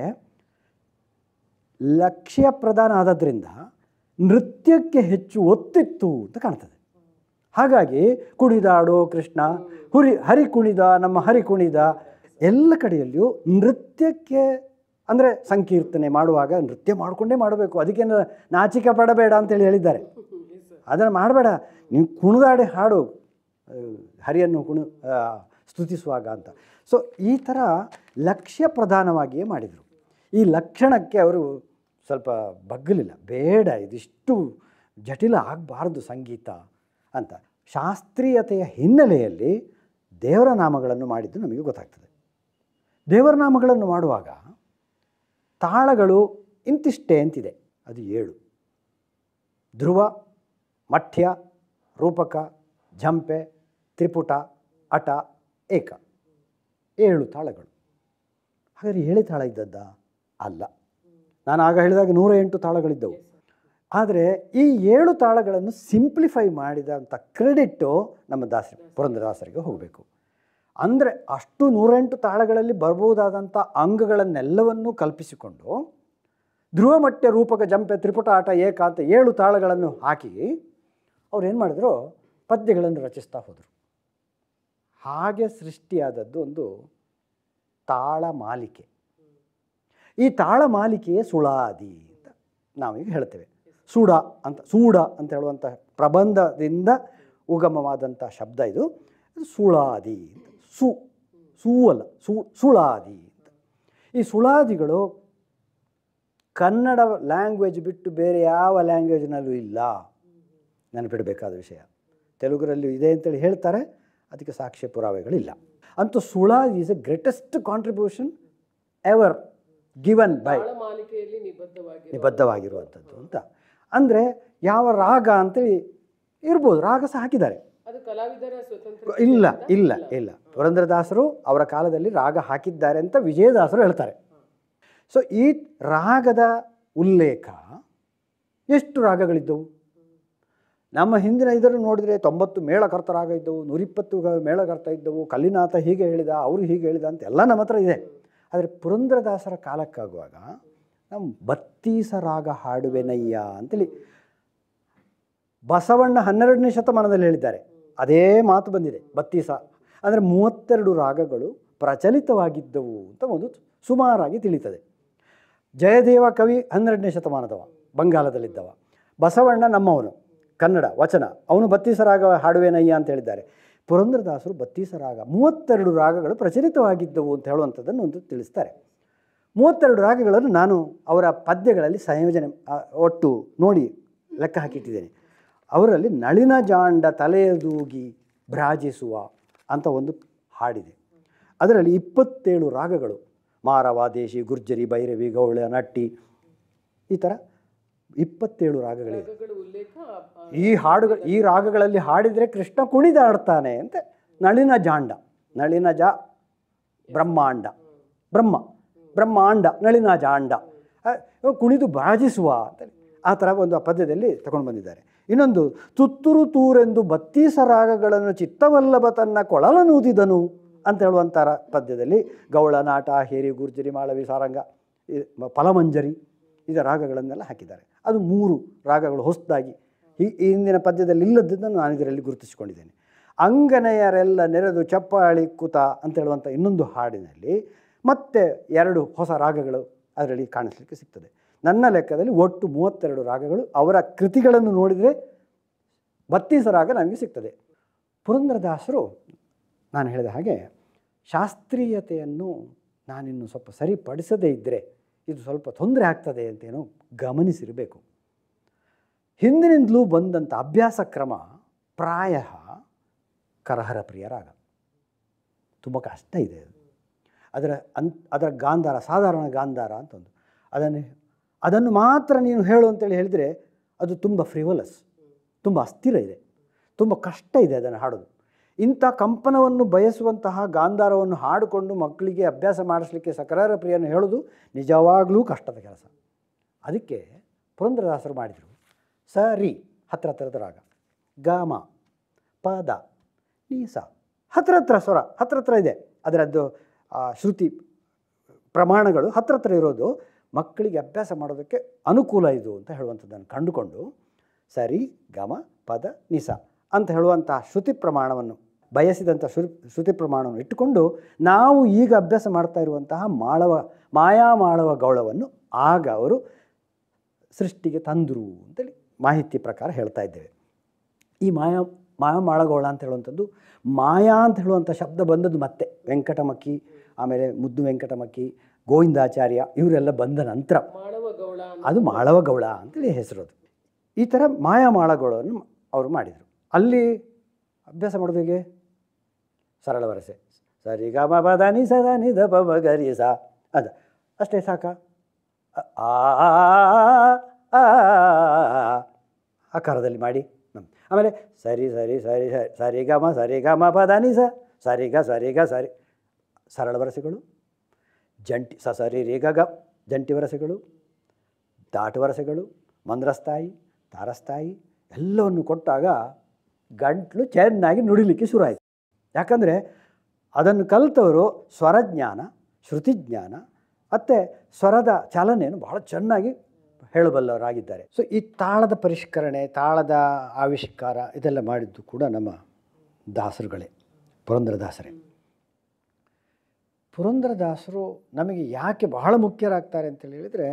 ಲಕ್ಷ್ಯ ಪ್ರಧಾನ ಆದದ್ರಿಂದ ನೃತ್ಯಕ್ಕೆ ಹೆಚ್ಚು ಒತ್ತಿತ್ತು ಅಂತ ಕಾಣ್ತದೆ ಹಾಗಾಗಿ ಕುಣಿದಾಡೋ ಕೃಷ್ಣ ಹುರಿ ಹರಿ ಕುಣಿದ ನಮ್ಮ ಹರಿ ಕುಣಿದ ಎಲ್ಲ ಕಡೆಯಲ್ಲಿಯೂ ನೃತ್ಯಕ್ಕೆ ಅಂದರೆ ಸಂಕೀರ್ತನೆ ಮಾಡುವಾಗ ನೃತ್ಯ ಮಾಡಿಕೊಂಡೇ ಮಾಡಬೇಕು ಅದಕ್ಕೆ ನಾಚಿಕೆ ಪಡಬೇಡ ಅಂತೇಳಿ ಹೇಳಿದ್ದಾರೆ ಅದನ್ನು ಮಾಡಬೇಡ ನೀವು ಕುಣಿದಾಡಿ ಹಾಡು ಆ, ಹರಿಯನ್ನು ಕುಣು ಆ, ಸ್ತುತಿಸುವಾಗ ಅಂತ ಸೊ ಈ ಥರ ಲಕ್ಷ್ಯ ಪ್ರಧಾನವಾಗಿಯೇ ಮಾಡಿದರು ಈ ಲಕ್ಷಣಕ್ಕೆ ಅವರು ಸ್ವಲ್ಪ ಬಗ್ಗಲಿಲ್ಲ ಬೇಡ ಇದಿಷ್ಟು ಜಟಿಲ ಆಗಬಾರ್ದು ಸಂಗೀತ ಅಂತ ಶಾಸ್ತ್ರೀಯತೆಯ ಹಿನ್ನೆಲೆಯಲ್ಲಿ ದೇವರ ನಾಮಗಳನ್ನು ಮಾಡಿದ್ದು ನಮಗೆ ಗೊತ್ತಾಗ್ತದೆ ದೇವರ ನಾಮಗಳನ್ನು ಮಾಡುವಾಗ ತಾಳಗಳು ಇಂತಿಷ್ಟೇ ಅಂತಿದೆ ಅದು ಏಳು ಧ್ರುವ ಮಠ್ಯ ರೂಪಕ ಝಂಪೆ ತ್ರಿಪುಟ ಅಟ ಏಕ ಏಳು ತಾಳಗಳು ಹಾಗಾದ್ರೆ ಏಳು ತಾಳ ಇದ್ದದ್ದ ಅಲ್ಲ ನಾನು ಆಗ ಹೇಳಿದಾಗ ನೂರ ಎಂಟು ತಾಳಗಳಿದ್ದವು ಆದರೆ ಈ ಏಳು ತಾಳಗಳನ್ನು ಸಿಂಪ್ಲಿಫೈ ಮಾಡಿದಂಥ ಕ್ರೆಡಿಟ್ಟು ನಮ್ಮ ದಾಸ ಪುರಂದರದಾಸರಿಗೆ ಹೋಗಬೇಕು ಅಂದರೆ ಅಷ್ಟು ನೂರೆಂಟು ತಾಳಗಳಲ್ಲಿ ಬರ್ಬೋದಾದಂಥ ಅಂಗಗಳನ್ನೆಲ್ಲವನ್ನೂ ಕಲ್ಪಿಸಿಕೊಂಡು ಧ್ರುವಮಟ್ಯ ರೂಪಕ ಜಂಪೆ ತ್ರಿಪುಟ ಆಟ ಏಕ ಅಂತ ಏಳು ತಾಳಗಳನ್ನು ಹಾಕಿ ಅವ್ರು ಏನು ಮಾಡಿದ್ರು ಪದ್ಯಗಳನ್ನು ರಚಿಸ್ತಾ ಹೋದರು ಹಾಗೆ ಸೃಷ್ಟಿಯಾದದ್ದು ಒಂದು ತಾಳ ಮಾಲಿಕೆ ಈ ತಾಳ ಮಾಲಿಕೆಯೇ ಸುಳಾದಿ ಅಂತ ನಾವೀಗ ಹೇಳ್ತೇವೆ ಸೂಡ ಅಂತ ಸೂಡ ಅಂತ ಹೇಳುವಂಥ ಪ್ರಬಂಧದಿಂದ ಉಗಮವಾದಂಥ ಶಬ್ದ ಇದು ಇದು ಸುಳಾದಿ ಅಂತ ಸು ಸೂ ಅಲ್ಲ ಸು ಸುಳಾದಿ ಅಂತ ಈ ಸುಳಾದಿಗಳು ಕನ್ನಡ ಲ್ಯಾಂಗ್ವೇಜ್ ಬಿಟ್ಟು ಬೇರೆ ಯಾವ ಲ್ಯಾಂಗ್ವೇಜ್ನಲ್ಲೂ ಇಲ್ಲ ನೆನಪಿಡಬೇಕಾದ ವಿಷಯ ತೆಲುಗುರಲ್ಲಿ ಇದೆ ಅಂತೇಳಿ ಹೇಳ್ತಾರೆ ಅದಕ್ಕೆ ಸಾಕ್ಷ್ಯ ಪುರಾವೆಗಳಿಲ್ಲ ಅಂತೂ ಸುಳ is a greatest contribution ever given by ಮಾಲಿಕೆಯಲ್ಲಿ ನಿಬದ್ಧವಾಗಿ ನಿಬದ್ಧವಾಗಿರುವಂಥದ್ದು ಅಂತ ಅಂದರೆ ಯಾವ ರಾಗ ಅಂತೇಳಿ ಇರ್ಬೋದು ರಾಗ ಸಹ ಹಾಕಿದ್ದಾರೆ ಅದು ಕಲಾವಿದರ ಸ್ವತಂತ್ರ ಇಲ್ಲ ಇಲ್ಲ ಇಲ್ಲ ಪುರಂದರದಾಸರು ಅವರ ಕಾಲದಲ್ಲಿ ರಾಗ ಹಾಕಿದ್ದಾರೆ ಅಂತ ವಿಜಯದಾಸರು ಹೇಳ್ತಾರೆ ಸೊ ಈ ರಾಗದ ಉಲ್ಲೇಖ ಎಷ್ಟು ರಾಗಗಳಿದ್ದವು ನಮ್ಮ ಹಿಂದಿನ ಇದನ್ನು ನೋಡಿದರೆ ತೊಂಬತ್ತು ಮೇಳಕರ್ತ ರಾಗ ಇದ್ದವು ನೂರಿಪ್ಪತ್ತು ಗ- ಮೇಳಕರ್ತ ಇದ್ದವು ಕಲ್ಲಿನಾಥ ಹೀಗೆ ಹೇಳಿದ ಅವರು ಹೀಗೆ ಹೇಳಿದ ಅಂತ ಎಲ್ಲ ನಮ್ಮ ಹತ್ರ ಇದೆ ಆದರೆ ಪುರಂದರದಾಸರ ಕಾಲಕ್ಕಾಗುವಾಗ ನಮ್ಮ ಬತ್ತೀಸ ರಾಗ ಹಾಡುವೆನಯ್ಯ ಅಂತೇಳಿ ಬಸವಣ್ಣ ಹನ್ನೆರಡನೇ ಶತಮಾನದಲ್ಲಿ ಹೇಳಿದ್ದಾರೆ ಅದೇ ಮಾತು ಬಂದಿದೆ ಬತ್ತೀಸ ಅಂದರೆ ಮೂವತ್ತೆರಡು ರಾಗಗಳು ಪ್ರಚಲಿತವಾಗಿದ್ದವು ಅಂತ ಒಂದು ಸುಮಾರಾಗಿ ತಿಳಿತದೆ ಜಯದೇವ ಕವಿ ಹನ್ನೆರಡನೇ ಶತಮಾನದವ ಬಂಗಾಲದಲ್ಲಿದ್ದವ ಬಸವಣ್ಣ ನಮ್ಮವನು ಕನ್ನಡ ವಚನ ಅವನು ಬತ್ತೀಸ ರಾಗ ಹಾಡುವೆನಯ್ಯ ಅಂತ ಹೇಳಿದ್ದಾರೆ ಪುರಂದರದಾಸರು ಬತ್ತೀಸ ರಾಗ ಮೂವತ್ತೆರಡು ರಾಗಗಳು ಪ್ರಚಲಿತವಾಗಿದ್ದವು ಅಂತ ಹೇಳುವಂಥದ್ದನ್ನು ಒಂದು ತಿಳಿಸ್ತಾರೆ ಮೂವತ್ತೆರಡು ರಾಗಗಳನ್ನು ನಾನು ಅವರ ಪದ್ಯಗಳಲ್ಲಿ ಸಂಯೋಜನೆ ಆ, ಒಟ್ಟು ನೋಡಿ ಲೆಕ್ಕ ಹಾಕಿಟ್ಟಿದ್ದೇನೆ ಅವರಲ್ಲಿ ನಳಿನ ಜಾಂಡ ತಲೆಯದೂಗಿ ಭ್ರಾಜಿಸುವ ಅಂತ ಒಂದು ಹಾಡಿದೆ ಅದರಲ್ಲಿ ಇಪ್ಪತ್ತೇಳು ರಾಗಗಳು ಮಾರವ ದೇಶಿ ಗುರ್ಜರಿ ಭೈರವಿ ಗೌಳ ನಟ್ಟಿ ಈ ಥರ ಇಪ್ಪತ್ತೇಳು ರಾಗಗಳಿವೆ ರಾಗಗಳ ಉಲ್ಲೇಖ ಆ, ಈ ಹಾಡುಗಳು ಈ ರಾಗಗಳಲ್ಲಿ ಹಾಡಿದರೆ ಕೃಷ್ಣ ಕುಣಿದಾಡ್ತಾನೆ ಅಂತ ನಳಿನ ಜಾಂಡ ನಳಿನ ಜ ಬ್ರಹ್ಮಾಂಡ ಬ್ರಹ್ಮ ಬ್ರಹ್ಮಾಂಡ ನಳಿನ ಜಾಂಡ ಆ, ಇವ ಕುಣಿದು ಬಾಜಿಸುವ ಅಂತ ಆ ಥರ ಒಂದು ಆ ಪದ್ಯದಲ್ಲಿ ತಗೊಂಡು ಬಂದಿದ್ದಾರೆ ಇನ್ನೊಂದು ತುತ್ತೂರು ತೂರೆಂದು ಬತ್ತೀಸ ರಾಗಗಳನ್ನು ಚಿತ್ತವಲ್ಲಭ ತನ್ನ ಕೊಳಲನೂದಿದನು ಅಂತ ಹೇಳುವಂಥ ರ- ಪದ್ಯದಲ್ಲಿ ಗೌಳ ನಾಟ ಹೇರಿ ಗುರ್ಜರಿ ಮಾಳವಿ ಸಾರಂಗ ಈ ಮ- ಫಲಮಂಜರಿ ಇದರ ರಾಗಗಳನ್ನೆಲ್ಲ ಹಾಕಿದ್ದಾರೆ ಅದು ಮೂರು ರಾಗಗಳು ಹೊಸದಾಗಿ ಈ ಈ ಹಿಂದಿನ ಪದ್ಯದಲ್ಲಿ ಇಲ್ಲದನ್ನು ನಾನು ಇದರಲ್ಲಿ ಗುರುತಿಸಿಕೊಂಡಿದ್ದೇನೆ ಅಂಗನೆಯರೆಲ್ಲ ನೆರೆದು ಚಪ್ಪಾಳಿ ಕುತ ಅಂತ ಹೇಳುವಂಥ ಇನ್ನೊಂದು ಹಾಡಿನಲ್ಲಿ ಮತ್ತೆ ಎರಡು ಹೊಸ ರಾಗಗಳು ಅದರಲ್ಲಿ ಕಾಣಿಸ್ಲಿಕ್ಕೆ ಸಿಗ್ತದೆ ನನ್ನ ಲೆಕ್ಕದಲ್ಲಿ ಒಟ್ಟು ಮೂವತ್ತೆರಡು ರಾಗಗಳು ಅವರ ಕೃತಿಗಳನ್ನು ನೋಡಿದರೆ ಬತ್ತೀಸ ರಾಗ ನಮಗೆ ಸಿಗ್ತದೆ ಪುರಂದರದಾಸರು ನಾನು ಹೇಳಿದ ಹಾಗೆ ಶಾಸ್ತ್ರೀಯತೆಯನ್ನು ನಾನಿನ್ನು ಸ್ವಲ್ಪ ಸರಿಪಡಿಸದೇ ಇದ್ದರೆ ಇದು ಸ್ವಲ್ಪ ತೊಂದರೆ ಆಗ್ತದೆ ಅಂತೇನೋ ಗಮನಿಸಿರಬೇಕು ಹಿಂದಿನಿಂದಲೂ ಬಂದಂಥ ಅಭ್ಯಾಸ ಕ್ರಮ ಪ್ರಾಯ ಕರಹರ ಪ್ರಿಯ ರಾಗ ತುಂಬ ಕಷ್ಟ ಇದೆ ಅದು ಅದರ ಅನ್ ಅದರ ಗಾಂಧಾರ ಸಾಧಾರಣ ಗಾಂಧಾರ ಅಂತ ಒಂದು ಅದನ್ನು ಅದನ್ನು ಮಾತ್ರ ನೀನು ಹೇಳು ಅಂತೇಳಿ ಹೇಳಿದರೆ ಅದು ತುಂಬ ಫ್ರಿವಲಸ್ ತುಂಬ ಅಸ್ಥಿರ ಇದೆ ತುಂಬ ಕಷ್ಟ ಇದೆ ಅದನ್ನು ಹಾಡೋದು ಇಂಥ ಕಂಪನವನ್ನು ಬಯಸುವಂತಹ ಗಾಂಧಾರವನ್ನು ಹಾಡಿಕೊಂಡು ಮಕ್ಕಳಿಗೆ ಅಭ್ಯಾಸ ಮಾಡಿಸ್ಲಿಕ್ಕೆ ಸಕರಾರ ಪ್ರಿಯನ್ನು ಹೇಳೋದು ನಿಜವಾಗ್ಲೂ ಕಷ್ಟದ ಕೆಲಸ ಅದಕ್ಕೆ ಪುರಂದರದಾಸರು ಮಾಡಿದರು ಸ ರಿ ಹತ್ರ ಹತ್ರದ ರಾಗ ಗಾಮ ಪದ ನೀಸ ಹತ್ರ ಹತ್ರ ಸ್ವರ ಹತ್ರ ಹತ್ರ ಇದೆ ಅದರದ್ದು ಆ, ಶ್ರುತಿ ಪ್ರಮಾಣಗಳು ಹತ್ರ ಹತ್ರ ಇರೋದು ಮಕ್ಕಳಿಗೆ ಅಭ್ಯಾಸ ಮಾಡೋದಕ್ಕೆ ಅನುಕೂಲ ಇದು ಅಂತ ಹೇಳುವಂಥದ್ದನ್ನು ಕಂಡುಕೊಂಡು ಸರಿ ಗಮ ಪದ ನಿಸ ಅಂತ ಹೇಳುವಂಥ ಶ್ರುತಿ ಪ್ರಮಾಣವನ್ನು ಬಯಸಿದಂಥ ಶ್ರು ಶ್ರುತಿ ಪ್ರಮಾಣವನ್ನು ಇಟ್ಟುಕೊಂಡು ನಾವು ಈಗ ಅಭ್ಯಾಸ ಮಾಡ್ತಾ ಇರುವಂತಹ ಮಾಳವ ಮಾಯಾ ಮಾಳವ ಗೌಳವನ್ನು ಆಗ ಅವರು ಸೃಷ್ಟಿಗೆ ತಂದರು ಅಂತೇಳಿ ಮಾಹಿತಿ ಪ್ರಕಾರ ಹೇಳ್ತಾ ಇದ್ದೇವೆ ಈ ಮಾಯಾ ಮಾಯಾ ಮಾಳಗೌಳ ಅಂತ ಹೇಳುವಂಥದ್ದು ಮಾಯಾ ಅಂತ ಹೇಳುವಂಥ ಶಬ್ದ ಬಂದದ್ದು ಮತ್ತೆ ವೆಂಕಟಮಕ್ಕಿ ಆಮೇಲೆ ಮುದ್ದು ವೆಂಕಟಮಕ್ಕಿ ಗೋವಿಂದಾಚಾರ್ಯ ಇವರೆಲ್ಲ ಬಂದ ನಂತರ ಮಾಳವ ಗೌಳ ಅಂತ ಅದು ಮಾಳವಗೌಳ ಅಂತೇಳಿ ಹೆಸರು ಅದು ಈ ಥರ ಮಾಯಾ ಮಾಳಗೌಳವನ್ನು ಅವರು ಮಾಡಿದರು ಅಲ್ಲಿ ಅಭ್ಯಾಸ ಮಾಡೋದು ಹೇಗೆ ಸರಳ ವರಸೆ ಸರಿ ಗ ಮ ಪ ದ ನಿ ಸ ದ ನಿ ದ ಪ ಮ ಗ ರಿ ಸ ಅದ ಅಷ್ಟೇ ಸಾಕ ಆ ಆ, ಆ, ಆಕಾರದಲ್ಲಿ ಮಾಡಿ ಹ್ಮ್. ಆಮೇಲೆ ಸರಿ ಸರಿ ಸರಿ ಸರಿ ಸರಿ ಗ ಮ ಸರಿ ಗ ಮ ಪ ದ ನಿ ಸ ಸರಿ ಗ ಸರಿ ಗ ಸರಿ ಸರಳ ವರಸೆಗಳು ಜಂಟಿ ಸ ಸರಿ ರಿ ಗ ಗ ಜಂಟಿ ವರಸೆಗಳು ದಾಟು ವರಸೆಗಳು ಮಂದ್ರಸ್ಥಾಯಿ ತಾರಸ್ಥಾಯಿ ಎಲ್ಲವನ್ನು ಕೊಟ್ಟಾಗ ಗಂಟ್ಲು ಚೆನ್ನಾಗಿ ನುಡಿಲಿಕ್ಕೆ ಶುರುವಾಯಿತು ಯಾಕಂದರೆ ಅದನ್ನು ಕಲಿತವರು ಸ್ವರಜ್ಞಾನ ಶ್ರುತಿಜ್ಞಾನ ಮತ್ತು ಸ್ವರದ ಚಾಲನೆಯನ್ನು ಬಹಳ ಚೆನ್ನಾಗಿ ಹೇಳಬಲ್ಲವರಾಗಿದ್ದಾರೆ ಸೊ ಈ ತಾಳದ ಪರಿಷ್ಕರಣೆ ತಾಳದ ಆವಿಷ್ಕಾರ ಇದೆಲ್ಲ ಮಾಡಿದ್ದು ಕೂಡ ನಮ್ಮ ದಾಸರುಗಳೇ ಪುರಂದರದಾಸರೇ ಪುರಂದರದಾಸರು ನಮಗೆ ಯಾಕೆ ಬಹಳ ಮುಖ್ಯರಾಗ್ತಾರೆ ಅಂತೇಳಿ ಹೇಳಿದರೆ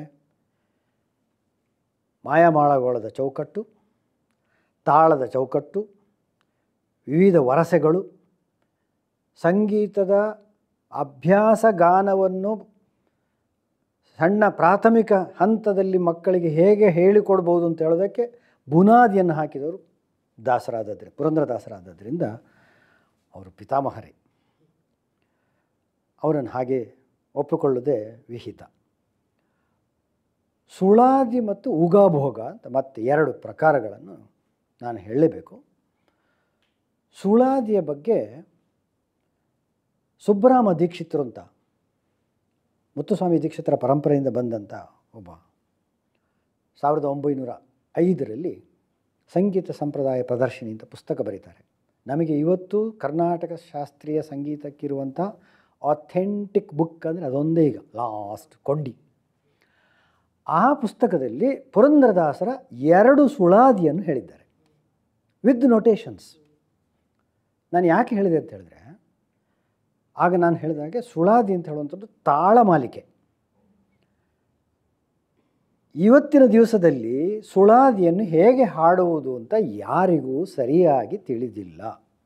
ಮಾಯಾಮಾಳಗೋಳದ ಚೌಕಟ್ಟು ತಾಳದ ಚೌಕಟ್ಟು ವಿವಿಧ ವರಸೆಗಳು ಸಂಗೀತದ ಅಭ್ಯಾಸ ಗಾನವನ್ನು ಸಣ್ಣ ಪ್ರಾಥಮಿಕ ಹಂತದಲ್ಲಿ ಮಕ್ಕಳಿಗೆ ಹೇಗೆ ಹೇಳಿಕೊಡ್ಬೋದು ಅಂತ ಹೇಳೋದಕ್ಕೆ ಬುನಾದಿಯನ್ನು ಹಾಕಿದವರು ದಾಸರಾದದ್ರೆ ಪುರಂದರದಾಸರಾದದ್ರಿಂದ ಅವರು ಪಿತಾಮಹರೇ ಅವರನ್ನು ಹಾಗೆ ಒಪ್ಪಿಕೊಳ್ಳುವುದೇ ವಿಹಿತ ಸುಳಾದಿ ಮತ್ತು ಉಗಾಭೋಗ ಅಂತ ಮತ್ತೆ ಎರಡು ಪ್ರಕಾರಗಳನ್ನು ನಾನು ಹೇಳಲೇಬೇಕು ಸುಳಾದಿಯ ಬಗ್ಗೆ ಸುಬ್ಬರಾಮ ದೀಕ್ಷಿತರು ಅಂತ ಮುತ್ತುಸ್ವಾಮಿ ದೀಕ್ಷಿತರ ಪರಂಪರೆಯಿಂದ ಬಂದಂಥ ಒಬ್ಬ ಸಾವಿರದ ಒಂಬೈನೂರ ಐದರಲ್ಲಿ ಸಂಗೀತ ಸಂಪ್ರದಾಯ ಪ್ರದರ್ಶಿನಿ ಅಂತ ಪುಸ್ತಕ ಬರೀತಾರೆ ನಮಗೆ ಇವತ್ತು ಕರ್ನಾಟಕ ಶಾಸ್ತ್ರೀಯ ಸಂಗೀತಕ್ಕಿರುವಂಥ ಆಥೆಂಟಿಕ್ ಬುಕ್ ಅಂದರೆ ಅದೊಂದೇ ಈಗ ಲಾಸ್ಟ್ ಕೊಂಡಿ ಆ ಪುಸ್ತಕದಲ್ಲಿ ಪುರಂದರದಾಸರ ಎರಡು ಸುಳಾದಿಯನ್ನು ಹೇಳಿದ್ದಾರೆ ವಿತ್ ನೊಟೇಷನ್ಸ್ ನಾನು ಯಾಕೆ ಹೇಳಿದೆ ಅಂತ ಹೇಳಿದ್ರೆ ಆಗ ನಾನು ಹೇಳಿದಾಗೆ ಸುಳಾದಿ ಅಂತ ಹೇಳುವಂಥದ್ದು ತಾಳಮಾಲಿಕೆ ಇವತ್ತಿನ ದಿವಸದಲ್ಲಿ ಸುಳಾದಿಯನ್ನು ಹೇಗೆ ಹಾಡುವುದು ಅಂತ ಯಾರಿಗೂ ಸರಿಯಾಗಿ ತಿಳಿದಿಲ್ಲ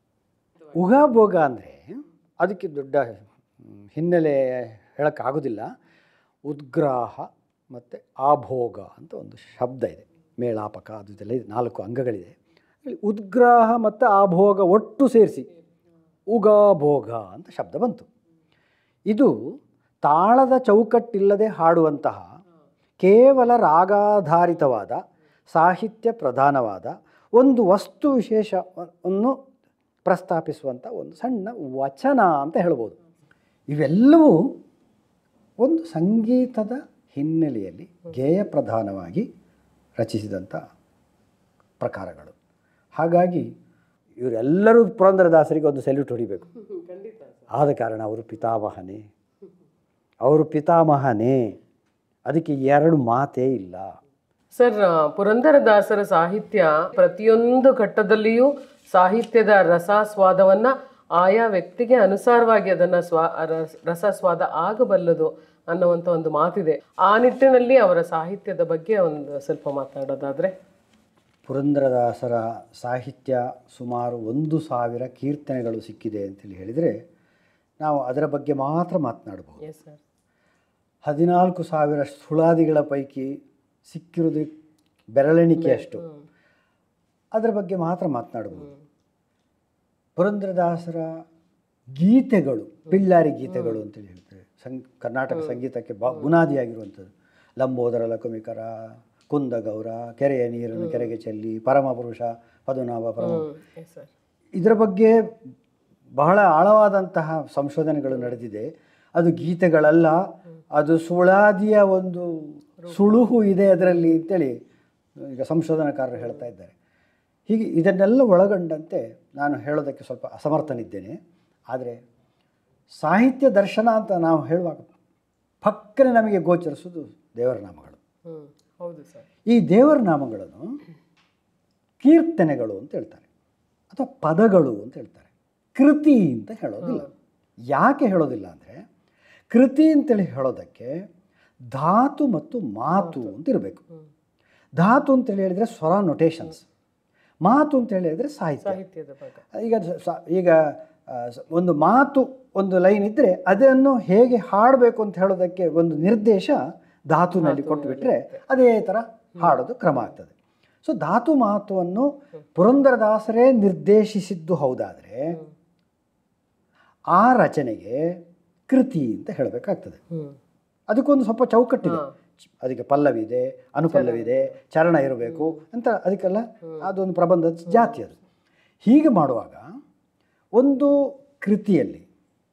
ಉಗಾಭೋಗ ಅಂದರೆ ಅದಕ್ಕೆ ದೊಡ್ಡ ಹ್ಮ್, ಹಿನ್ನೆಲೆ ಹೇಳೋಕ್ಕಾಗೋದಿಲ್ಲ ಉದ್ಗ್ರಾಹ ಮತ್ತು ಆಭೋಗ ಅಂತ ಒಂದು ಶಬ್ದ ಇದೆ ಮೇಳಾಪಕ ಅದು ಇದೆಲ್ಲ ಇದೆ ನಾಲ್ಕು ಅಂಗಗಳಿದೆ ಇಲ್ಲಿ ಉದ್ಗ್ರಾಹ ಮತ್ತು ಆಭೋಗ ಒಟ್ಟು ಸೇರಿಸಿ ಉಗಾಭೋಗ ಅಂತ ಶಬ್ದ ಬಂತು ಇದು ತಾಳದ ಚೌಕಟ್ಟಿಲ್ಲದೆ ಹಾಡುವಂತಹ ಕೇವಲ ರಾಗಾಧಾರಿತವಾದ ಸಾಹಿತ್ಯ ಪ್ರಧಾನವಾದ ಒಂದು ವಸ್ತು ವಿಶೇಷವನ್ನು ಪ್ರಸ್ತಾಪಿಸುವಂಥ ಒಂದು ಸಣ್ಣ ವಚನ ಅಂತ ಹೇಳ್ಬೋದು ಇವೆಲ್ಲವೂ ಒಂದು ಸಂಗೀತದ ಹಿನ್ನೆಲೆಯಲ್ಲಿ ಗೇಯ ಪ್ರಧಾನವಾಗಿ ರಚಿಸಿದಂಥ ಪ್ರಕಾರಗಳು ಹಾಗಾಗಿ ಇವರೆಲ್ಲರೂ ಪುರಂದರದಾಸರಿಗೆ ಒಂದು ಸೆಲ್ಯೂಟ್ ಹೊಡಿಬೇಕು ಖಂಡಿತ ಆದ ಕಾರಣ ಅವರು ಪಿತಾಮಹನೇ ಅವರು ಪಿತಾಮಹನೇ ಅದಕ್ಕೆ ಎರಡು ಮಾತೇ ಇಲ್ಲ ಸರ್ ಪುರಂದರದಾಸರ ಸಾಹಿತ್ಯ ಪ್ರತಿಯೊಂದು ಘಟ್ಟದಲ್ಲಿಯೂ ಸಾಹಿತ್ಯದ ರಸಾಸ್ವಾದವನ್ನ ಆಯಾ ವ್ಯಕ್ತಿಗೆ ಅನುಸಾರವಾಗಿ ಅದನ್ನ ಸ್ವಾ ರಸ- ರಸಸ್ವಾದ ಆಗಬಲ್ಲದು ಅನ್ನುವಂಥ ಒಂದು ಮಾತಿದೆ ಆ ನಿಟ್ಟಿನಲ್ಲಿ ಅವರ ಸಾಹಿತ್ಯದ ಬಗ್ಗೆ ಒಂದು ಸ್ವಲ್ಪ ಮಾತನಾಡೋದಾದ್ರೆ ಪುರಂದರದಾಸರ ಸಾಹಿತ್ಯ ಸುಮಾರು ಒಂದು ಸಾವಿರ ಕೀರ್ತನೆಗಳು ಸಿಕ್ಕಿದೆ ಅಂತೇಳಿ ಹೇಳಿದರೆ ನಾವು ಅದರ ಬಗ್ಗೆ ಮಾತ್ರ ಮಾತನಾಡಬಹುದು ಎಸ್ ಸರ್ ಹದಿನಾಲ್ಕು ಸಾವಿರ ಸುಳಾದಿಗಳ ಪೈಕಿ ಸಿಕ್ಕಿರೋದು ಬೆರಳೆಣಿಕೆಯಷ್ಟು ಅದರ ಬಗ್ಗೆ ಮಾತ್ರ ಮಾತನಾಡಬಹುದು ಪುರಂದರದಾಸರ ಗೀತೆಗಳು ಪಿಳ್ಳಾರಿ ಗೀತೆಗಳು ಅಂತೇಳಿ ಹೇಳ್ತಾರೆ ಸಂ ಕರ್ನಾಟಕ ಸಂಗೀತಕ್ಕೆ ಬಾ ಬುನಾದಿಯಾಗಿರುವಂಥದ್ದು ಲಂಬೋದರ ಲಕುಮಿಕರ ಕುಂದಗೌರ ಕೆರೆಯ ನೀರನ್ನು ಕೆರೆಗೆ ಚೆಲ್ಲಿ ಪರಮಪುರುಷ ಪದುನಾಭ ಪರಮ ಎಸ್ ಸರ್ ಇದರ ಬಗ್ಗೆ ಬಹಳ ಆಳವಾದಂತಹ ಸಂಶೋಧನೆಗಳು ನಡೆದಿದೆ ಅದು ಗೀತೆಗಳಲ್ಲ ಅದು ಸುಳಾದಿಯ ಒಂದು ಸುಳುಹು ಇದೆ ಅದರಲ್ಲಿ ಅಂತೇಳಿ ಈಗ ಸಂಶೋಧನಾಕಾರರು ಹೇಳ್ತಾ ಇದ್ದಾರೆ ಹೀಗೆ ಇದನ್ನೆಲ್ಲ ಒಳಗೊಂಡಂತೆ ನಾನು ಹೇಳೋದಕ್ಕೆ ಸ್ವಲ್ಪ ಅಸಮರ್ಥನಿದ್ದೇನೆ ಆದರೆ ಸಾಹಿತ್ಯ ದರ್ಶನ ಅಂತ ನಾವು ಹೇಳುವಾಗ ಪಕ್ಕನೆ ನಮಗೆ ಗೋಚರಿಸೋದು ದೇವರ ನಾಮಗಳು ಹ್ಮ್ ಹೌದು ಸರ್ ಈ ದೇವರ ನಾಮಗಳನ್ನು ಕೀರ್ತನೆಗಳು ಅಂತ ಹೇಳ್ತಾರೆ ಅಥವಾ ಪದಗಳು ಅಂತ ಹೇಳ್ತಾರೆ ಕೃತಿ ಅಂತ ಹೇಳೋದಿಲ್ಲ ಯಾಕೆ ಹೇಳೋದಿಲ್ಲ ಅಂದರೆ ಕೃತಿ ಅಂತೇಳಿ ಹೇಳೋದಕ್ಕೆ ಧಾತು ಮತ್ತು ಮಾತು ಅಂತ ಇರಬೇಕು ಧಾತು ಅಂತೇಳಿ ಹೇಳಿದರೆ ಸ್ವರ ನೊಟೇಷನ್ಸ್ ಮಾತು ಅಂತ ಹೇಳಿದರೆ ಸಾಹಿತ್ಯ ಸಾಹಿತ್ಯದ ಭಾಗ ಈಗ ಸ- ಈಗ ಆ, ಸ- ಒಂದು ಮಾತು ಒಂದು ಲೈನ್ ಇದ್ದರೆ ಅದನ್ನು ಹೇಗೆ ಹಾಡಬೇಕು ಅಂತ ಹೇಳೋದಕ್ಕೆ ಒಂದು ನಿರ್ದೇಶ ಧಾತುನಲ್ಲಿ ಕೊಟ್ಟುಬಿಟ್ರೆ ಅದೇ ಥರ ಹಾಡೋದು ಕ್ರಮ ಆಗ್ತದೆ ಸೊ ಧಾತು ಮಹತ್ವವನ್ನು ಪುರಂದರದಾಸರೇ ನಿರ್ದೇಶಿಸಿದ್ದು ಹೌದಾದರೆ ಆ ರಚನೆಗೆ ಕೃತಿ ಅಂತ ಹೇಳಬೇಕಾಗ್ತದೆ ಹ್ಮ್ ಅದಕ್ಕೊಂದು ಸ್ವಲ್ಪ ಚೌಕಟ್ಟಿದೆ ಅದಕ್ಕೆ ಪಲ್ಲವಿದೆ ಅನುಪಲ್ಲವಿದೆ ಚರಣ ಇರಬೇಕು ಅಂತ ಅದಕ್ಕೆಲ್ಲ ಅದೊಂದು ಪ್ರಬಂಧದ ಜಾತಿ ಅದು ಹೀಗೆ ಮಾಡುವಾಗ ಒಂದು ಕೃತಿಯಲ್ಲಿ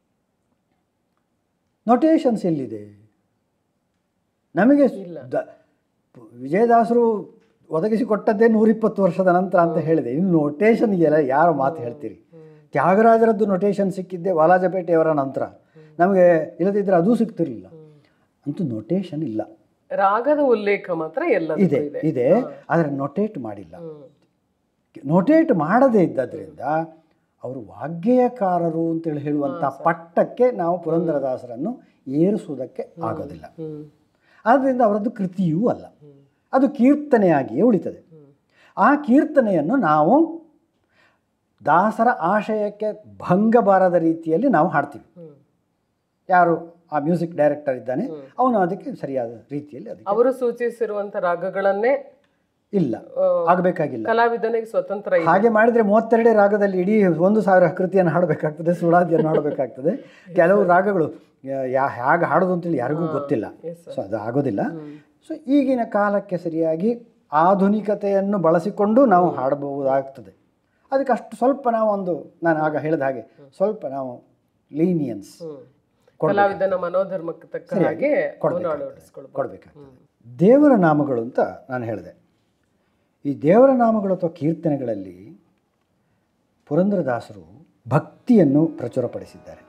ನೊಟೇಷನ್ಸ್ ಎಲ್ಲಿದೆ ನಮಗೆ ದ- ವಿಜಯದಾಸರು ಒದಗಿಸಿಕೊಟ್ಟದ್ದೇ ನೂರಿಪ್ಪತ್ತು ವರ್ಷದ ನಂತರ ಅಂತ ಹೇಳಿದೆ ಇನ್ನು ನೊಟೇಷನ್ಗೆಲ್ಲ ಯಾರು ಮಾತು ಹೇಳ್ತೀರಿ ತ್ಯಾಗರಾಜರದ್ದು ನೊಟೇಷನ್ ಸಿಕ್ಕಿದ್ದೆ ವಾಲಾಜಪೇಟೆಯವರ ನಂತರ ನಮಗೆ ಇಲ್ಲದಿದ್ದರೆ ಅದೂ ಸಿಗ್ತಿರ್ಲಿಲ್ಲ ಅಂತೂ ನೊಟೇಷನ್ ಇಲ್ಲ ರಾಗದ ಉಲ್ಲೇಖ ಮಾತ್ರ ಎಲ್ಲದಕ್ಕೂ ಇದೆ ಇದೆ ಇದೆ ಆದರೆ ನೊಟೇಟ್ ಮಾಡಿಲ್ಲ ಹ್ಮ್. ನೊಟೇಟ್ ಮಾಡದೇ ಇದ್ದದ್ರಿಂದ ಅವರು ವಾಗ್ಗೇಯಕಾರರು ಅಂತೇಳಿ ಹೇಳುವಂಥ ಪಟ್ಟಕ್ಕೆ ನಾವು ಪುರಂದರದಾಸರನ್ನು ಏರಿಸುವುದಕ್ಕೆ ಆಗೋದಿಲ್ಲ ಹ್ಮ್ ಆದ್ದರಿಂದ ಅವರದ್ದು ಕೃತಿಯೂ ಅಲ್ಲ ಅದು ಕೀರ್ತನೆಯಾಗಿಯೇ ಉಳಿತದೆ ಆ ಕೀರ್ತನೆಯನ್ನು ನಾವು ದಾಸರ ಆಶಯಕ್ಕೆ ಭಂಗ ಬಾರದ ರೀತಿಯಲ್ಲಿ ನಾವು ಹಾಡ್ತೀವಿ ಹ್ಮ್ ಯಾರು ಆ ಮ್ಯೂಸಿಕ್ ಡೈರೆಕ್ಟರ್ ಇದ್ದಾನೆ ಅವನು ಅದಕ್ಕೆ ಸರಿಯಾದ ರೀತಿಯಲ್ಲಿ ಅದಕ್ಕೆ ಅವರು ಸೂಚಿಸಿರುವಂತ ರಾಗಗಳನ್ನೇ ಇಲ್ಲ ಆಗಬೇಕಾಗಿಲ್ಲ ಕಲಾವಿದನಿಗೆ ಸ್ವತಂತ್ರ ಇದೆ ಹಾಗೆ ಮಾಡಿದರೆ ಮೂವತ್ತೆರಡೇ ರಾಗದಲ್ಲಿ ಇಡೀ ಒಂದು ಸಾವಿರ ಕೃತಿಯನ್ನು ಹಾಡಬೇಕಾಗ್ತದೆ ಸುಳಾದಿಯನ್ನು ಹಾಡಬೇಕಾಗ್ತದೆ ಕೆಲವು ರಾಗಗಳು ಯಾ ಹೇಗೆ ಹಾಡೋದು ಅಂತೇಳಿ ಯಾರಿಗೂ ಗೊತ್ತಿಲ್ಲ ಸೊ ಅದು ಆಗೋದಿಲ್ಲ ಸೊ ಈಗಿನ ಕಾಲಕ್ಕೆ ಸರಿಯಾಗಿ ಆಧುನಿಕತೆಯನ್ನು ಬಳಸಿಕೊಂಡು ನಾವು ಹಾಡಬಹುದಾಗ್ತದೆ ಅದಕ್ಕೆ ಅಷ್ಟು ಸ್ವಲ್ಪ ನಾವು ಒಂದು ನಾನು ಆಗ ಹೇಳಿದ ಹಾಗೆ ಸ್ವಲ್ಪ ನಾವು ಲೀನಿಯನ್ಸ್ ಹ್ಮ್. ಕಲಾವಿದನ ಮನೋಧರ್ಮಕ್ಕೆ ತಕ್ಕ ಹಾಗೆ ಅವನು ಅಳವಡಿಸ್ಕೊಳ್ಬೋದು ಕೊಡಬೇಕಾಗ್ತದೆ ದೇವರ ನಾಮಗಳು ಅಂತ ನಾನು ಹೇಳಿದೆ ಈ ದೇವರ ನಾಮಗಳು ಅಥವಾ ಕೀರ್ತನೆಗಳಲ್ಲಿ ಪುರಂದರದಾಸರು ಭಕ್ತಿಯನ್ನು ಪ್ರಚುರಪಡಿಸಿದ್ದಾರೆ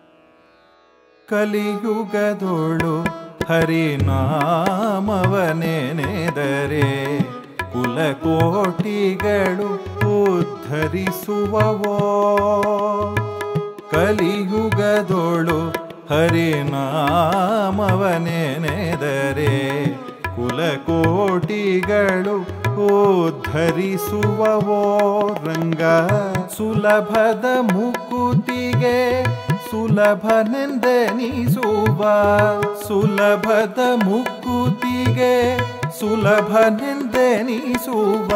ಕಲಿಯುಗದೊಳು ಹರಿನಾಮವನೆನೆದರೆ ಕುಲಕೋಟಿಗಳು ಉದ್ಧರಿಸುವವೋ ಕಲಿಯುಗದೊಳು ಹರಿನಾಮವನೆನೆದರೆ ಕುಲಕೋಟಿಗಳು ಉದ್ಧರಿಸುವವೋ ರಂಗ ಸುಲಭದ ಮುಕುತಿಗೆ ಸುಲಭನೆಂದೆನಿಸುವ ಸುಲಭದ ಮುಕುತಿಗೆ ಸುಲಭನೆಂದೆನಿಸುವ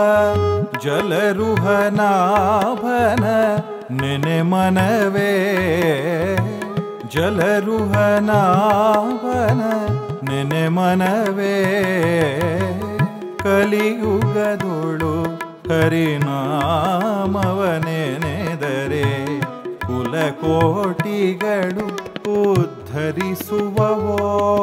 ಜಲರುಹನಾಭನ ನೆನೆ ಮನವೇ ಜಲರುಹನಾಭನ ನೆನೆ ಮನವೇ ಕಲಿಯುಗದೊಳು ಹರಿನಾಮವನೆನೆದರೆ ಕುಲಕೋಟಿಗಳು ಉದ್ಧರಿಸುವವೋ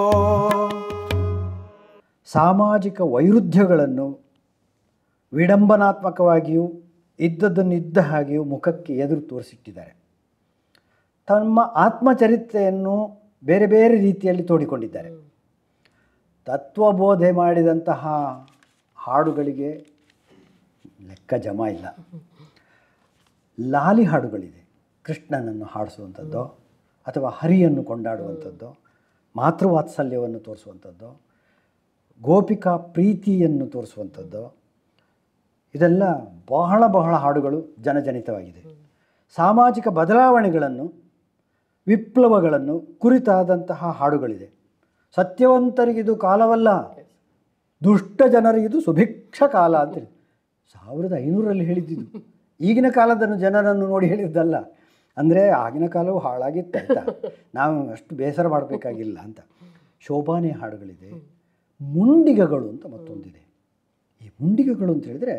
ಸಾಮಾಜಿಕ ವೈರುಧ್ಯಗಳನ್ನು ವಿಡಂಬನಾತ್ಮಕವಾಗಿಯೂ ಇದ್ದದ್ದನ್ನು ಇದ್ದ ಹಾಗೆಯೂ ಮುಖಕ್ಕೆ ಎದುರು ತೋರಿಸಿಟ್ಟಿದ್ದಾರೆ ತಮ್ಮ ಆತ್ಮಚರಿತ್ರೆಯನ್ನು ಬೇರೆ ಬೇರೆ ರೀತಿಯಲ್ಲಿ ತೋಡಿಕೊಂಡಿದ್ದಾರೆ ತತ್ವಬೋಧೆ ಮಾಡಿದಂತಹ ಹಾಡುಗಳಿಗೆ ಲೆಕ್ಕ ಜಮ ಇಲ್ಲ ಲಾಲಿ ಹಾಡುಗಳಿದೆ ಕೃಷ್ಣನನ್ನು ಹಾಡಿಸುವಂಥದ್ದು ಅಥವಾ ಹರಿಯನ್ನು ಕೊಂಡಾಡುವಂಥದ್ದು ಮಾತೃವಾತ್ಸಲ್ಯವನ್ನು ತೋರಿಸುವಂಥದ್ದು ಗೋಪಿಕಾ ಪ್ರೀತಿಯನ್ನು ತೋರಿಸುವಂಥದ್ದು ಇದೆಲ್ಲ ಬಹಳ ಬಹಳ ಹಾಡುಗಳು ಜನಜನಿತವಾಗಿದೆ ಸಾಮಾಜಿಕ ಬದಲಾವಣೆಗಳನ್ನು ವಿಪ್ಲವಗಳನ್ನು ಕುರಿತಾದಂತಹ ಹಾಡುಗಳಿದೆ ಸತ್ಯವಂತರಿಗಿದು ಕಾಲವಲ್ಲ ದುಷ್ಟ ಜನರಿಗಿದು ಸುಭಿಕ್ಷ ಕಾಲ ಅಂತೇಳಿ ಸಾವಿರದ ಐನೂರಲ್ಲಿ ಹೇಳಿದ್ದಿದ್ದು ಈಗಿನ ಕಾಲದ ಜನರನ್ನು ನೋಡಿ ಹೇಳಿದ್ದಲ್ಲ ಅಂದರೆ ಆಗಿನ ಕಾಲವು ಹಾಳಾಗಿತ್ತು ಆಯ್ತಾ ನಾವು ಅಷ್ಟು ಬೇಸರ ಮಾಡಬೇಕಾಗಿಲ್ಲ ಅಂತ ಶೋಭಾನೆ ಹಾಡುಗಳಿದೆ ಮುಂಡಿಗಗಳು ಅಂತ ಮತ್ತೊಂದಿದೆ ಈ ಮುಂಡಿಗಗಳು ಅಂತ ಹೇಳಿದರೆ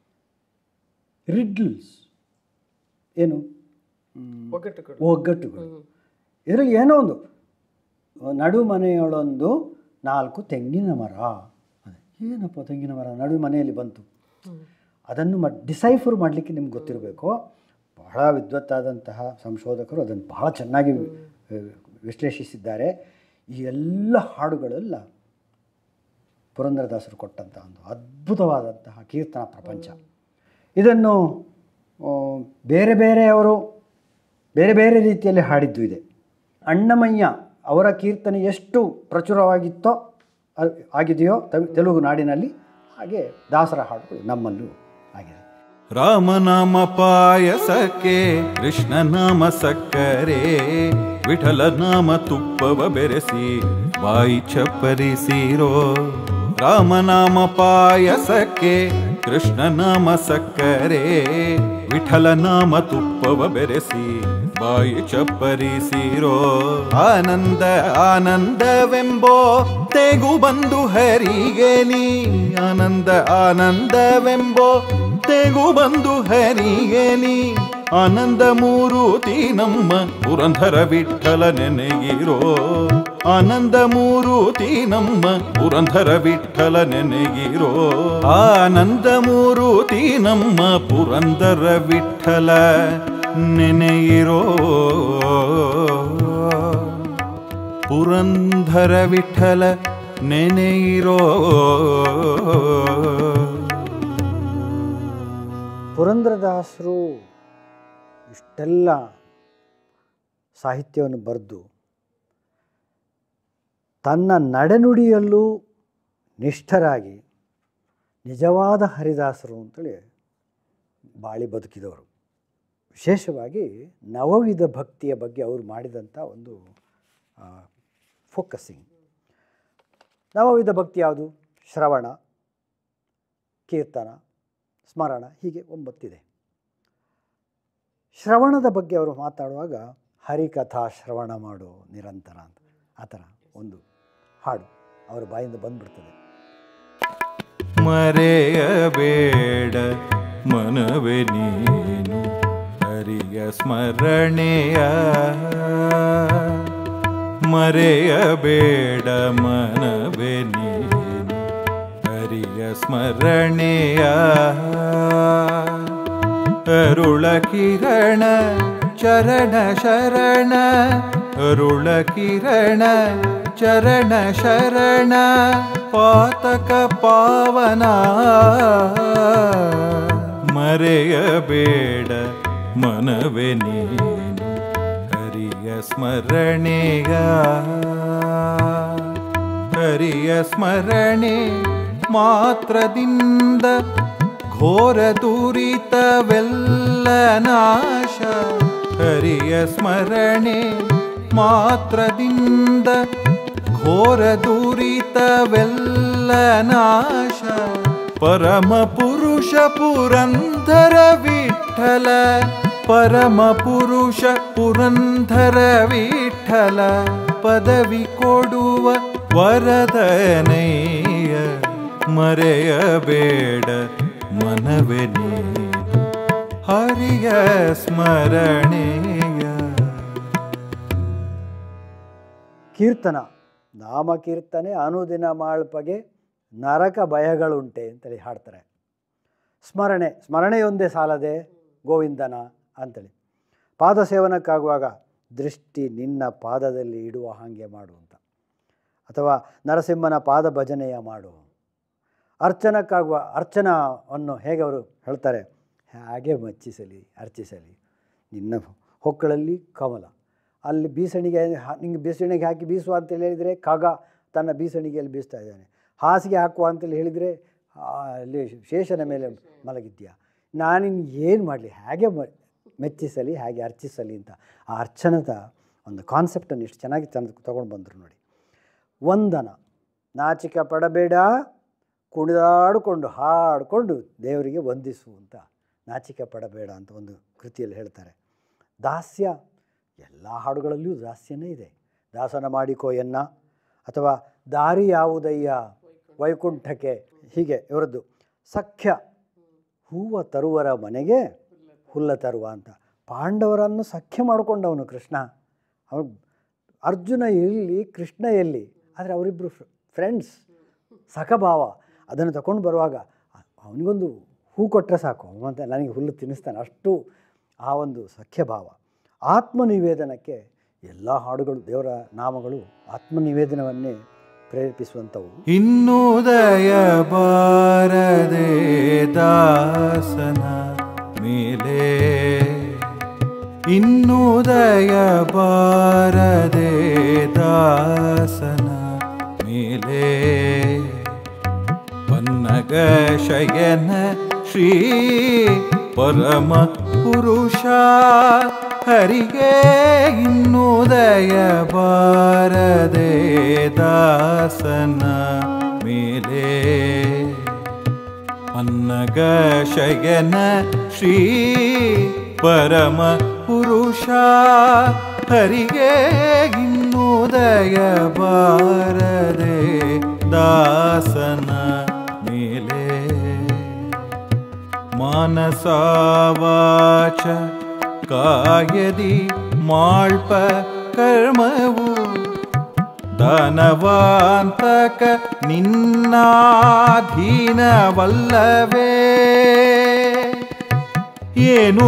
ರಿಡ್ಲ್ಸ್ ಏನು ಹ್ಮ್, ಒಗ್ಗಟ್ಟುಗಳು ಒಗ್ಗಟ್ಟುಗಳು ಇದರಲ್ಲಿ ಏನೋ ಒಂದು ನಡು ಮನೆಯೊಳೊಂದು ನಾಲ್ಕು ತೆಂಗಿನ ಮರ ಅದೇ, ಏನಪ್ಪ ತೆಂಗಿನ ಮರ ನಡು ಮನೆಯಲ್ಲಿ ಬಂತು ಅದನ್ನು ಮ ಡಿಸೈಫರ್ ಮಾಡಲಿಕ್ಕೆ ನಿಮ್ಗೆ ಗೊತ್ತಿರಬೇಕು ಬಹಳ ವಿದ್ವತ್ತಾದಂತಹ ಸಂಶೋಧಕರು ಅದನ್ನು ಬಹಳ ಚೆನ್ನಾಗಿ ಆ, ವಿಶ್ಲೇಷಿಸಿದ್ದಾರೆ ಈ ಎಲ್ಲ ಹಾಡುಗಳೆಲ್ಲ ಪುರಂದರದಾಸರು ಕೊಟ್ಟಂತಹ ಒಂದು ಅದ್ಭುತವಾದಂತಹ ಕೀರ್ತನ ಪ್ರಪಂಚ ಇದನ್ನು ಆ, ಬೇರೆ ಬೇರೆಯವರು ಬೇರೆ ಬೇರೆ ರೀತಿಯಲ್ಲಿ ಹಾಡಿದ್ದು ಇದೆ ಅಣ್ಣಮಯ್ಯ ಅವರ ಕೀರ್ತನೆ ಎಷ್ಟು ಪ್ರಚುರವಾಗಿತ್ತೋ ಅ- ಆಗಿದೆಯೋ ತ- ತೆಲುಗು ನಾಡಿನಲ್ಲಿ ಹಾಗೆ ದಾಸರ ಹಾಡುಗಳು ನಮ್ಮಲ್ಲೂ ಆಗಿದೆ ರಾಮನಾಮ ಪಾಯಸಕ್ಕೆ ಕೃಷ್ಣನಾಮ ಸಕ್ಕರೆ ವಿಠಲ ನಾಮ ತುಪ್ಪವ ಬೆರೆಸಿ ಬಾಯಿ ಚಪ್ಪರಿಸಿರೋ ರಾಮನಾಮ ಪಾಯಸಕ್ಕೆ ಕೃಷ್ಣನಾಮ ಸಕ್ಕರೆ ವಿಠಲ ನಾಮ ತುಪ್ಪವ ಬೆರೆಸಿ ಬಾಯಿ ಚಪ್ಪರಿಸಿರೋ ಆನಂದ ಆನಂದವೆಂಬೋ ತೆಗು ಬಂದು ಹರಿಗೆ ನೀ ಆನಂದ ಆನಂದವೆಂಬೋ ತೆಗು ಬಂದು ಹರಿಗೆ ನೀ ಆನಂದ ಮೂರುತಿ ನಮ್ಮ ಪುರಂಧರ ವಿಠಲ ನೆನೆಗಿರೋ ಆನಂದ ಮೂರುತಿ ನಮ್ಮ ಪುರಂಧರ ವಿಠಲ ನೆನೆಗಿರೋ ಆನಂದ ಮೂರುತಿ ನಮ್ಮ ಪುರಂದರ ವಿಠಲ ನೆನೆಯಿರೋ ಪುರಂಧರ ವಿಠಲ ನೆನೆಯಿರೋ ಪುರಂದರದಾಸರು ಇಷ್ಟೆಲ್ಲ ಸಾಹಿತ್ಯವನ್ನು ಬರೆದು ತನ್ನ ನಡೆನುಡಿಯಲ್ಲೂ ನಿಷ್ಠರಾಗಿ ನಿಜವಾದ ಹರಿದಾಸರು ಅಂತೇಳಿ ಬಾಳಿ ಬದುಕಿದವರು ವಿಶೇಷವಾಗಿ ನವವಿಧ ಭಕ್ತಿಯ ಬಗ್ಗೆ ಅವರು ಮಾಡಿದಂಥ ಒಂದು ಫೋಕಸ್ಸಿಂಗ್ ನವವಿಧ ಭಕ್ತಿ ಯಾವುದು ಶ್ರವಣ ಕೀರ್ತನ ಸ್ಮರಣ ಹೀಗೆ ಒಂಬತ್ತಿದೆ ಶ್ರವಣದ ಬಗ್ಗೆ ಅವರು ಮಾತಾಡುವಾಗ ಹರಿಕಥಾ ಶ್ರವಣ ಮಾಡು ನಿರಂತರ ಅಂತ ಆ ಥರ ಒಂದು ಹಾಡು ಅವರ ಬಾಯಿಂದ ಬಂದ್ಬಿಡ್ತದೆ ಮರೆಯಬೇಡ ಮನವೇ ನೀನು ಹರಿಯ ಸ್ಮರಣೆಯ ಮರೆಯಬೇಡ ಮನವೇ ನೀನು ಹರಿಯ ಸ್ಮರಣೆಯ ಅರುಳ ಕಿರಣ ಚರಣ ಶರಣ ಅರುಳ ಕಿರಣ ಚರಣ ಶರಣ ಪಾತಕ ಪಾವನ ಮರೆಯಬೇಡ ಮನವೇ ನೀನು ಹರಿಯ ಸ್ಮರಣೆಯ ಹರಿಯ ಸ್ಮರಣೆ ಮಾತ್ರದಿಂದ ಘೋರ ದುರಿತವೆಲ್ಲ ನಾಶ ಹರಿಯ ಸ್ಮರಣೆ ಮಾತ್ರದಿಂದ ಘೋರ ದುರಿತವೆಲ್ಲ ನಾಶ ಪರಮ ಪುರುಷ ಪುರಂಧರ ವಿಠಲ ಪರಮ ಪುರುಷ ಪುರಂಧರ ವಿಠಲ ಪದವಿ ಕೊಡುವ ವರದನೆಯ ಮರೆಯಬೇಡ ಮನವೇ ನೀನು ಹರಿಯ ಸ್ಮರಣೆಯ ಕೀರ್ತನ ನಾಮಕೀರ್ತನೆ ಅನುದಿನ ಮಾಳ್ಪಗೆ ನರಕ ಭಯಗಳುಂಟೆ ಅಂತೇಳಿ ಹಾಡ್ತಾರೆ ಸ್ಮರಣೆ ಸ್ಮರಣೆಯೊಂದೇ ಸಾಲದೆ ಗೋವಿಂದನ ಅಂತೇಳಿ ಪಾದ ಸೇವನಕ್ಕಾಗುವಾಗ ದೃಷ್ಟಿ ನಿನ್ನ ಪಾದದಲ್ಲಿ ಇಡುವ ಹಾಗೆ ಮಾಡು ಅಂತ ಅಥವಾ ನರಸಿಂಹನ ಪಾದ ಭಜನೆಯ ಮಾಡು ಅರ್ಚನಕ್ಕಾಗುವ ಅರ್ಚನವನ್ನು ಹೇಗೆ ಅವರು ಹೇಳ್ತಾರೆ ಹಾಗೆ ಮಚ್ಚಿಸಲಿ ಅರ್ಚಿಸಲಿ ನಿನ್ನ ಹೊಕ್ಕಳಲ್ಲಿ ಕಮಲ ಅಲ್ಲಿ ಬೀಸಣಿಗೆ ಹಾ- ನಿಂಗೆ ಬೀಸಣಿಗೆ ಹಾಕಿ ಬೀಸುವ ಅಂತೇಳಿ ಹೇಳಿದರೆ ಕಾಗ ತನ್ನ ಬೀಸಣಿಗೆಯಲ್ಲಿ ಬೀಸ್ತಾ ಇದ್ದಾನೆ ಹಾಸಿಗೆ ಹಾಕುವ ಅಂತೇಳಿ ಹೇಳಿದರೆ ಆ, ಅಲ್ಲಿ ಶೇಷನ ಮೇಲೆ ಮಲಗಿದ್ಯಾ ನಾನಿನ್ನು ಏನು ಮಾಡಲಿ ಹೇಗೆ ಮ ಮೆಚ್ಚಿಸಲಿ ಹಾಗೆ ಅರ್ಚಿಸಲಿ ಅಂತ ಆ ಅರ್ಚನದ ಒಂದು ಕಾನ್ಸೆಪ್ಟನ್ನು ಎಷ್ಟು ಚೆನ್ನಾಗಿ ತಂದು ತೊಗೊಂಡು ಬಂದರು ನೋಡಿ ವಂದನ ನಾಚಿಕೆ ಪಡಬೇಡ ಕುಣಿದಾಡಿಕೊಂಡು ಹಾಡಿಕೊಂಡು ದೇವರಿಗೆ ವಂದಿಸು ಅಂತ ನಾಚಿಕೆ ಪಡಬೇಡ ಅಂತ ಒಂದು ಕೃತಿಯಲ್ಲಿ ಹೇಳ್ತಾರೆ ದಾಸ್ಯ ಎಲ್ಲ ಹಾಡುಗಳಲ್ಲಿಯೂ ದಾಸ್ಯನೇ ಇದೆ ದಾಸನ ಮಾಡಿಕೋ ಎನ್ನ ಅಥವಾ ದಾರಿ ಯಾವುದಯ್ಯ ವೈಕುಂಠಕ್ಕೆ ಹೀಗೆ ಇವರದ್ದು ಸಖ್ಯ ಹೂವ ತರುವರ ಮನೆಗೆ ಹುಲ್ಲ ತರುವ ಅಂತ ಪಾಂಡವರನ್ನು ಸಖ್ಯ ಮಾಡಿಕೊಂಡವನು ಕೃಷ್ಣ ಅವನು ಅರ್ಜುನ ಎಲ್ಲಿ ಕೃಷ್ಣ ಎಲ್ಲಿ ಆದರೆ ಅವರಿಬ್ಬರು ಫ್ರೆಂಡ್ಸ್ ಸಖಭಾವ ಅದನ್ನು ತಗೊಂಡು ಬರುವಾಗ ಅವನಿಗೊಂದು ಹೂ ಕೊಟ್ಟರೆ ಸಾಕು ಮತ್ತು ನನಗೆ ಹುಲ್ಲು ತಿನ್ನಿಸ್ತಾನೆ ಅಷ್ಟು ಆ ಒಂದು ಸಖ್ಯಭಾವ ಆತ್ಮನಿವೇದನಕ್ಕೆ ಎಲ್ಲ ಹಾಡುಗಳು ದೇವರ ನಾಮಗಳು ಆತ್ಮನಿವೇದನವನ್ನೇ ಪ್ರೇರೇಪಿಸುವಂಥವು ಇನ್ನುದಯ ಬಾರದೆ ದಾಸನ ಮೇಲೆ ಇನ್ನುದಯ ಬಾರದೆ ದಾಸನ ಮೇಲೆ ಪನ್ನಗ ಶಯನ ಶ್ರೀ ಪರಮ ಪುರುಷ ಹರಿಗೆ ಇನ್ನುದಯ ಬಾರದೆ ದಾಸನ ಮೇಲೆ ಅನ್ನಗ ಶಯನ ಶ್ರೀ ಪರಮ ಪುರುಷ ಹರಿಗೆ ಇನ್ನುದಯ ಬಾರದೆ ದಾಸನ ಮೇಲೆ ಮಾನಸಾವಾಚ ಕಾಯದಿ ಮಾಳ್ಪ ಕರ್ಮವು ದಾನವಾಂತಕ ನಿನ್ನಾಧೀನವಲ್ಲವೇ ಏನು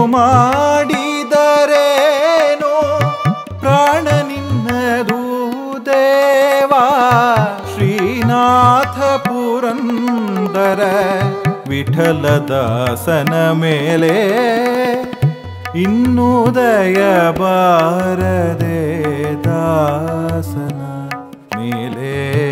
ಮಾಡಿದರೇನೋ ಪ್ರಾಣ ನಿನ್ನದು ದೇವಾ ಶ್ರೀನಾಥ ಪುರಂದರ ವಿಠಲದಾಸನ ಮೇಲೆ ಇನ್ನುದಯ ಬಾರದೆ ದಾಸನ ಮೇಲೆ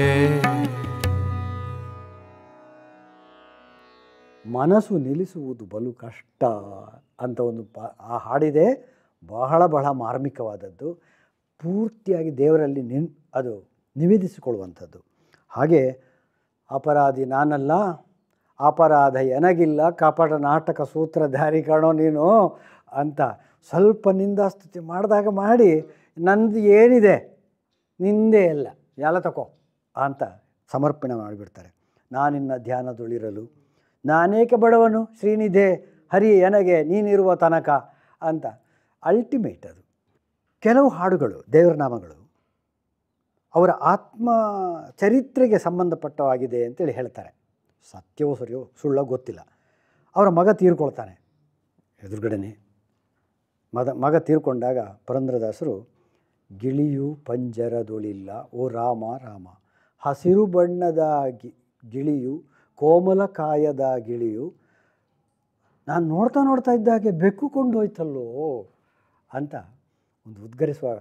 ಮನಸ್ಸು ನಿಲ್ಲಿಸುವುದು ಬಲು ಕಷ್ಟ ಅಂತ ಒಂದು ಪ ಆ ಹಾಡಿದೆ ಬಹಳ ಬಹಳ ಮಾರ್ಮಿಕವಾದದ್ದು ಪೂರ್ತಿಯಾಗಿ ದೇವರಲ್ಲಿ ನಿನ್ ಅದು ನಿವೇದಿಸಿಕೊಳ್ಳುವಂಥದ್ದು ಹಾಗೆ ಅಪರಾಧಿ ನಾನಲ್ಲ ಅಪರಾಧ ಎನಗಿಲ್ಲ ಕಪಟ ನಾಟಕ ಸೂತ್ರಧಾರಿ ಕಾಣೋ ನೀನು ಅಂತ ಸ್ವಲ್ಪ ನಿಂದಾಸ್ತುತಿ ಮಾಡಿದಾಗ ಮಾಡಿ ನಂದು ಏನಿದೆ ನಿಂದೇ ಎಲ್ಲ ಎಲ್ಲ ತಕೋ ಅಂತ ಸಮರ್ಪಣೆ ಮಾಡಿಬಿಡ್ತಾರೆ ನಾನಿನ್ನ ಧ್ಯಾನದೊಳಿರಲು ನಾನೇಕೆ ಬಡವನು ಶ್ರೀನಿಧೆ ಹರಿ ಎನಗೆ ನೀನಿರುವ ತನಕ ಅಂತ ಅಲ್ಟಿಮೇಟ್ ಅದು ಕೆಲವು ಹಾಡುಗಳು ದೇವರ ನಾಮಗಳು ಅವರ ಆತ್ಮ ಚರಿತ್ರೆಗೆ ಸಂಬಂಧಪಟ್ಟವಾಗಿದೆ ಅಂತೇಳಿ ಹೇಳ್ತಾರೆ ಸತ್ಯವೋ ಸರಿಯೋ ಸುಳ್ಳೋ ಗೊತ್ತಿಲ್ಲ ಅವರ ಮಗ ತೀರ್ಕೊಳ್ತಾನೆ ಎದುರುಗಡೆನೆ ಮದ ಮಗ ತೀರ್ಕೊಂಡಾಗ ಪುರಂದ್ರದಾಸರು ಗಿಳಿಯು ಪಂಜರದೊಳಿಲ್ಲ ಓ ರಾಮ ರಾಮ ಹಸಿರು ಬಣ್ಣದ ಗಿ ಗಿಳಿಯು ಕೋಮಲ ಕಾಯದ ಗಿಳಿಯು ನಾನು ನೋಡ್ತಾ ನೋಡ್ತಾ ಇದ್ದಾಗೆ ಬೆಕ್ಕು ಕೊಂಡೋಯ್ತಲ್ಲೋ ಅಂತ ಒಂದು ಉದ್ಗರಿಸುವಾಗ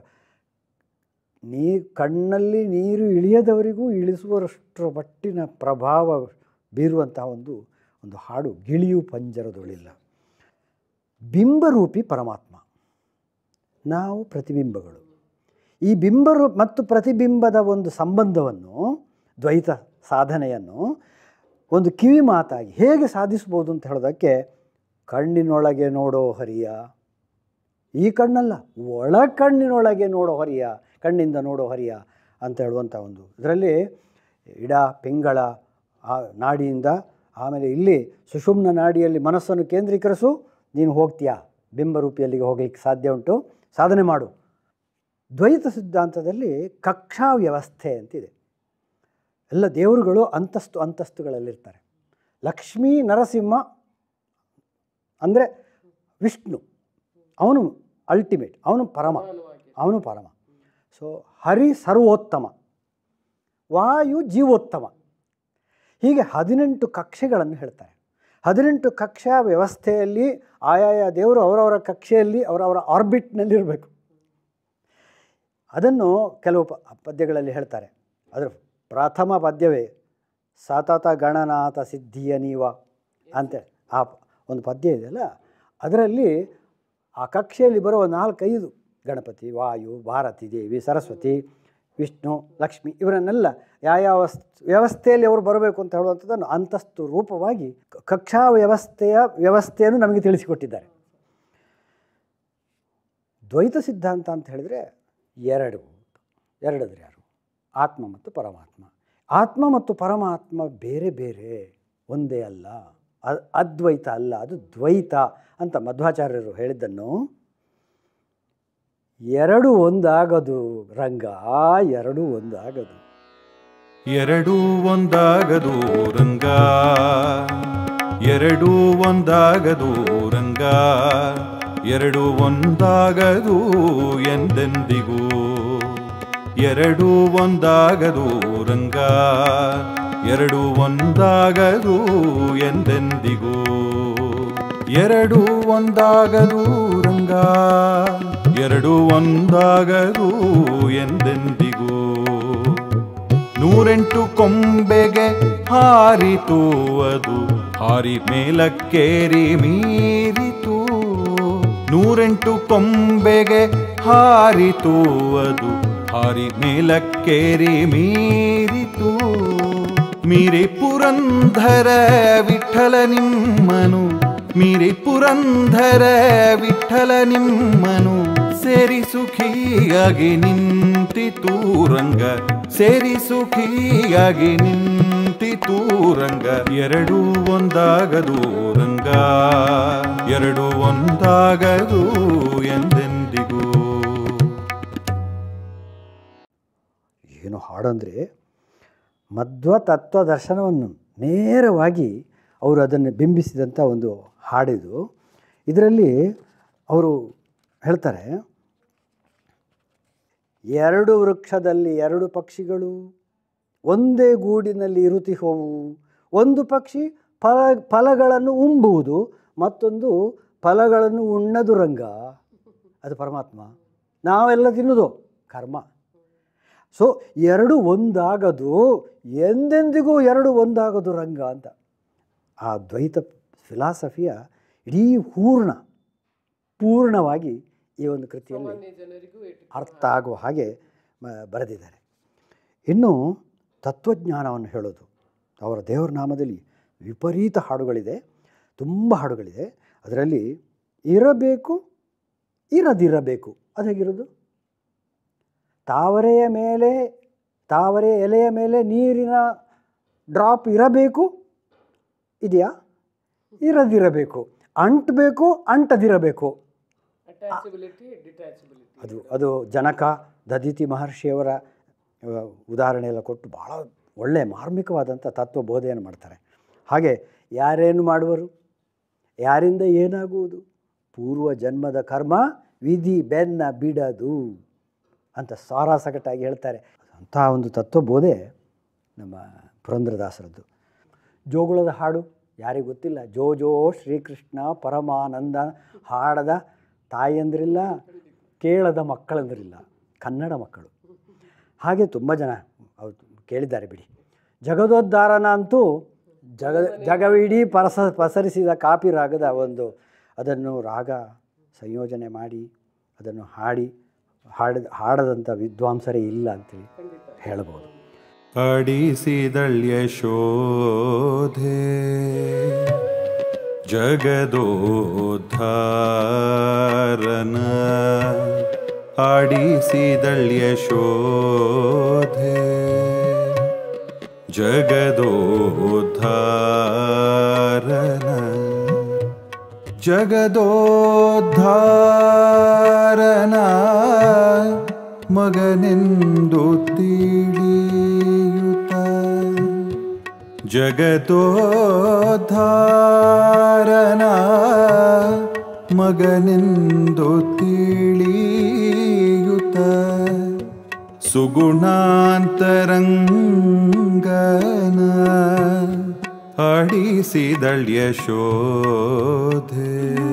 ನೀರು ಕಣ್ಣಲ್ಲಿ ನೀರು ಇಳಿಯದವರಿಗೂ ಇಳಿಸುವಷ್ಟರ ಮಟ್ಟಿನ ಪ್ರಭಾವ ಬೀರುವಂತಹ ಒಂದು ಒಂದು ಹಾಡು ಗಿಳಿಯು ಪಂಜರದೊಳಿಲ್ಲ ಬಿಂಬರೂಪಿ ಪರಮಾತ್ಮ ನಾವು ಪ್ರತಿಬಿಂಬಗಳು ಈ ಬಿಂಬರು ಮತ್ತು ಪ್ರತಿಬಿಂಬದ ಒಂದು ಸಂಬಂಧವನ್ನು ದ್ವೈತ ಸಾಧನೆಯನ್ನು ಒಂದು ಕಿವಿ ಮಾತಾಗಿ ಹೇಗೆ ಸಾಧಿಸ್ಬೋದು ಅಂತ ಹೇಳೋದಕ್ಕೆ ಕಣ್ಣಿನೊಳಗೆ ನೋಡೋ ಹರಿಯ ಈ ಕಣ್ಣಲ್ಲ ಒಳ ಕಣ್ಣಿನೊಳಗೆ ನೋಡೋ ಹರಿಯ ಕಣ್ಣಿಂದ ನೋಡೋ ಹರಿಯ ಅಂತ ಹೇಳುವಂಥ ಒಂದು ಇದರಲ್ಲಿ ಇಡ ಪಿಂಗಳ ಆ ನಾಡಿಯಿಂದ ಆಮೇಲೆ ಇಲ್ಲಿ ಸುಷುಮ್ನ ನಾಡಿಯಲ್ಲಿ ಮನಸ್ಸನ್ನು ಕೇಂದ್ರೀಕರಿಸು ನೀನು ಹೋಗ್ತೀಯಾ ಬಿಂಬರೂಪಿಯಲ್ಲಿಗೆ ಹೋಗ್ಲಿಕ್ಕೆ ಸಾಧ್ಯ ಉಂಟು ಸಾಧನೆ ಮಾಡು ದ್ವೈತ ಸಿದ್ಧಾಂತದಲ್ಲಿ ಕಕ್ಷಾ ವ್ಯವಸ್ಥೆ ಅಂತಿದೆ ಎಲ್ಲ ದೇವರುಗಳು ಅಂತಸ್ತು ಅಂತಸ್ತುಗಳಲ್ಲಿರ್ತಾರೆ ಲಕ್ಷ್ಮೀ ನರಸಿಂಹ ಅಂದರೆ ವಿಷ್ಣು ಅವನು ಅಲ್ಟಿಮೇಟ್ ಅವನು ಪರಮ ಅವನು ಪರಮ ಸೊ ಹರಿ ಸರ್ವೋತ್ತಮ ವಾಯು ಜೀವೋತ್ತಮ ಹೀಗೆ ಹದಿನೆಂಟು ಕಕ್ಷೆಗಳನ್ನು ಹೇಳ್ತಾರೆ ಹದಿನೆಂಟು ಕಕ್ಷಾ ವ್ಯವಸ್ಥೆಯಲ್ಲಿ ಆಯಾಯ ದೇವರು ಅವರವರ ಕಕ್ಷೆಯಲ್ಲಿ ಅವರವರ ಆರ್ಬಿಟ್ನಲ್ಲಿರಬೇಕು ಅದನ್ನು ಕೆಲವು ಪ ಪದ್ಯಗಳಲ್ಲಿ ಹೇಳ್ತಾರೆ ಅದರ ಪ್ರಥಮ ಪದ್ಯವೇ ಸತತ ಗಣನಾಥ ಸಿದ್ಧಿಯ ನೀವ ಅಂತ ಆ ಪ- ಒಂದು ಪದ್ಯ ಇದೆಯಲ್ಲ ಅದರಲ್ಲಿ ಆ ಕಕ್ಷೆಯಲ್ಲಿ ಬರುವ ನಾಲ್ಕೈದು ಗಣಪತಿ ವಾಯು ಭಾರತಿ ದೇವಿ ಸರಸ್ವತಿ ವಿಷ್ಣು ಲಕ್ಷ್ಮಿ ಇವರನ್ನೆಲ್ಲ ಯಾವ್ಯಾವ ಸ್- ವ್ಯವಸ್ಥೆಯಲ್ಲಿ ಅವರು ಬರಬೇಕು ಅಂತ ಹೇಳುವಂಥದ್ದನ್ನು ಅಂತಸ್ತು ರೂಪವಾಗಿ ಕ- ಕಕ್ಷಾ ವ್ಯವಸ್ಥೆಯ ವ್ಯವಸ್ಥೆಯನ್ನು ನಮಗೆ ತಿಳಿಸಿಕೊಟ್ಟಿದ್ದಾರೆ ದ್ವೈತ ಸಿದ್ಧಾಂತ ಅಂತ ಹೇಳಿದರೆ ಎರಡು ಎರಡದ್ರೆ ಯಾರು ಆತ್ಮ ಮತ್ತು ಪರಮಾತ್ಮ ಆತ್ಮ ಮತ್ತು ಪರಮಾತ್ಮ ಬೇರೆ ಬೇರೆ ಒಂದೇ ಅಲ್ಲ ಅ- ಅದ್ವೈತ ಅಲ್ಲ ಅದು ದ್ವೈತ ಅಂತ ಮಧ್ವಾಚಾರ್ಯರು ಹೇಳಿದ್ದನ್ನು ಎರಡು ಒಂದಾಗದು ರಂಗ ಎರಡು ಒಂದಾಗದು ಎರಡೂ ಒಂದಾಗದು ರಂಗ ಎರಡೂ ಒಂದಾಗದು ರಂಗ ಎರಡು ಒಂದಾಗದು ಎಂದೆಂದಿಗೂ ಎರಡು ಒಂದಾಗದು ರಂಗ ಎರಡು ಒಂದಾಗದು ಎಂದೆಂದಿಗೂ ಎರಡು ಒಂದಾಗದು ರಂಗ ಎರಡು ಒಂದಾಗದು ಎಂದೆಂದಿಗೂ ನೂರೆಂಟು ಕೊಂಬೆಗೆ ಹಾರಿತು ಅದು ಹಾರಿ ಮೇಲಕ್ಕೇರಿ ಮೀರಿತು ನೂರೆಂಟು ಕೊಂಬೆಗೆ ಹಾರಿತು ಅದು ಹಾರಿ ಮೇಲಕ್ಕೇರಿ ಮೀರಿತು ಮೀರಿ ಪುರಂಧರ ವಿಠಲ ನಿಮ್ಮನು ಮೀರಿ ಪುರಂಧರ ವಿಠಲ ನಿಮ್ಮನು ಸೇರಿ ಸುಖಿಯಾಗಿ ನಿಂತಿತು ರಂಗ ಸೇರಿ ಸುಖಿಯಾಗಿ ನಿಂತಿತು ರಂಗ ಎರಡು ಒಂದಾಗದು ರಂಗ ಎರಡು ಒಂದಾಗದು ಎಂದೆಂದಿಗೂ ಏನು ಹಾಡಂದರೆ ಮಧ್ವ ತತ್ವ ದರ್ಶನವನ್ನು ನೇರವಾಗಿ ಅವರು ಅದನ್ನು ಬಿಂಬಿಸಿದಂಥ ಒಂದು ಹಾಡಿದು ಇದರಲ್ಲಿ ಅವರು ಹೇಳ್ತಾರೆ ಎರಡು ವೃಕ್ಷದಲ್ಲಿ ಎರಡು ಪಕ್ಷಿಗಳು ಒಂದೇ ಗೂಡಿನಲ್ಲಿ ಇರುತ್ತಿಹೋವು ಒಂದು ಪಕ್ಷಿ ಫಲ ಫಲಗಳನ್ನು ಉಂಬುವುದು ಮತ್ತೊಂದು ಫಲಗಳನ್ನು ಉಣ್ಣದು ರಂಗ ಅದು ಪರಮಾತ್ಮ ನಾವೆಲ್ಲ ತಿನ್ನೋದು ಕರ್ಮ ಸೊ ಎರಡು ಒಂದಾಗದು ಎಂದೆಂದಿಗೂ ಎರಡು ಒಂದಾಗದು ರಂಗ ಅಂತ ಆ ದ್ವೈತ ಫಿಲಾಸಫಿಯ ಇಡೀ ಪೂರ್ಣ ಪೂರ್ಣವಾಗಿ ಈ ಒಂದು ಕೃತಿಯಲ್ಲಿ ಸಾಮಾನ್ಯ ಜನರಿಗೂ ಇಟ್ಟು ಅರ್ಥ ಆಗುವ ಹಾಗೆ ಮ- ಬರೆದಿದ್ದಾರೆ ಇನ್ನು ತತ್ವಜ್ಞಾನವನ್ನು ಹೇಳೋದು ಅವರ ದೇವರ ನಾಮದಲ್ಲಿ ವಿಪರೀತ ಹಾಡುಗಳಿದೆ ತುಂಬ ಹಾಡುಗಳಿದೆ ಅದರಲ್ಲಿ ಇರಬೇಕು ಇರದಿರಬೇಕು ಅದು ಹೇಗಿರೋದು ತಾವರೆಯ ಮೇಲೆ ತಾವರೆ ಎಲೆಯ ಮೇಲೆ ನೀರಿನ ಡ್ರಾಪ್ ಇರಬೇಕು ಇದೆಯಾ ಇರದಿರಬೇಕು ಅಂಟಬೇಕು ಅಂಟದಿರಬೇಕು ಅಟ್ಯಾಚಬಿಲಿಟಿ ಡಿಟ್ಯಾಚಬಿಲಿಟಿ ಅದು ಅದು ಜನಕ ದದಿತಿ ಮಹರ್ಷಿಯವರ ಆ, ಉದಾಹರಣೆ ಎಲ್ಲ ಕೊಟ್ಟು ಭಾಳ ಒಳ್ಳೆಯ ಮಾರ್ಮಿಕವಾದಂಥ ತತ್ವ ಬೋಧೆಯನ್ನು ಮಾಡ್ತಾರೆ ಹಾಗೆ ಯಾರೇನು ಮಾಡುವರು ಯಾರಿಂದ ಏನಾಗುವುದು ಪೂರ್ವ ಜನ್ಮದ ಕರ್ಮ ವಿಧಿ ಬೆನ್ನ ಬಿಡದು ಅಂತ ಸಾರಾಸಗಟಾಗಿ ಹೇಳ್ತಾರೆ ಅಂಥ ಒಂದು ತತ್ವ ಬೋಧೆ ನಮ್ಮ ಪುರಂದ್ರದಾಸರದ್ದು ಜೋಗುಳದ ಹಾಡು ಯಾರಿಗೆ ಗೊತ್ತಿಲ್ಲ ಜೋ ಜೋ ಶ್ರೀಕೃಷ್ಣ ಪರಮಾನಂದ ಹಾಡದ ತಾಯಂದ್ರಿಲ್ಲ ಕೇಳದ ಮಕ್ಕಳಂದ್ರಿಲ್ಲ ಕನ್ನಡ ಮಕ್ಕಳು ಹಾಗೆ ತುಂಬ ಜನ ಅವ್ರು ಕೇಳಿದ್ದಾರೆ ಬಿಡಿ ಜಗದೋದ್ಧಾರನ ಅಂತೂ ಜಗ ಜಗವಿಡೀ ಪರಸ ಪಸರಿಸಿದ ಕಾಪಿ ರಾಗದ ಒಂದು ಅದನ್ನು ರಾಗ ಸಂಯೋಜನೆ ಮಾಡಿ ಅದನ್ನು ಹಾಡಿ ಹಾಡಿದ ಹಾಡದಂಥ ವಿದ್ವಾಂಸರೇ ಇಲ್ಲ ಅಂತೇಳಿ ಹೇಳ್ಬೋದು ಅಡಿಸಿದಳ್ಯ ಶೋಧೆ ಜಗದೋದ್ಧಾರನ ಆಡಿಸಿದಳ್ಯ ಶೋಧೆ ಜಗದೋದ್ಧಾರನ ಜಗದೋದ್ಧಾರನ ಮಗನೆಂದು ತಿಳಿಯುತ್ತ ಜಗದೋದ್ಧಾರನ ಮಗನೆಂದು ತಿಳಿಯುತ್ತ ಸುಗುಣಾಂತರಂಗನ ಅಡಿಸಿದಳ್ಯ ಶೋಧೆ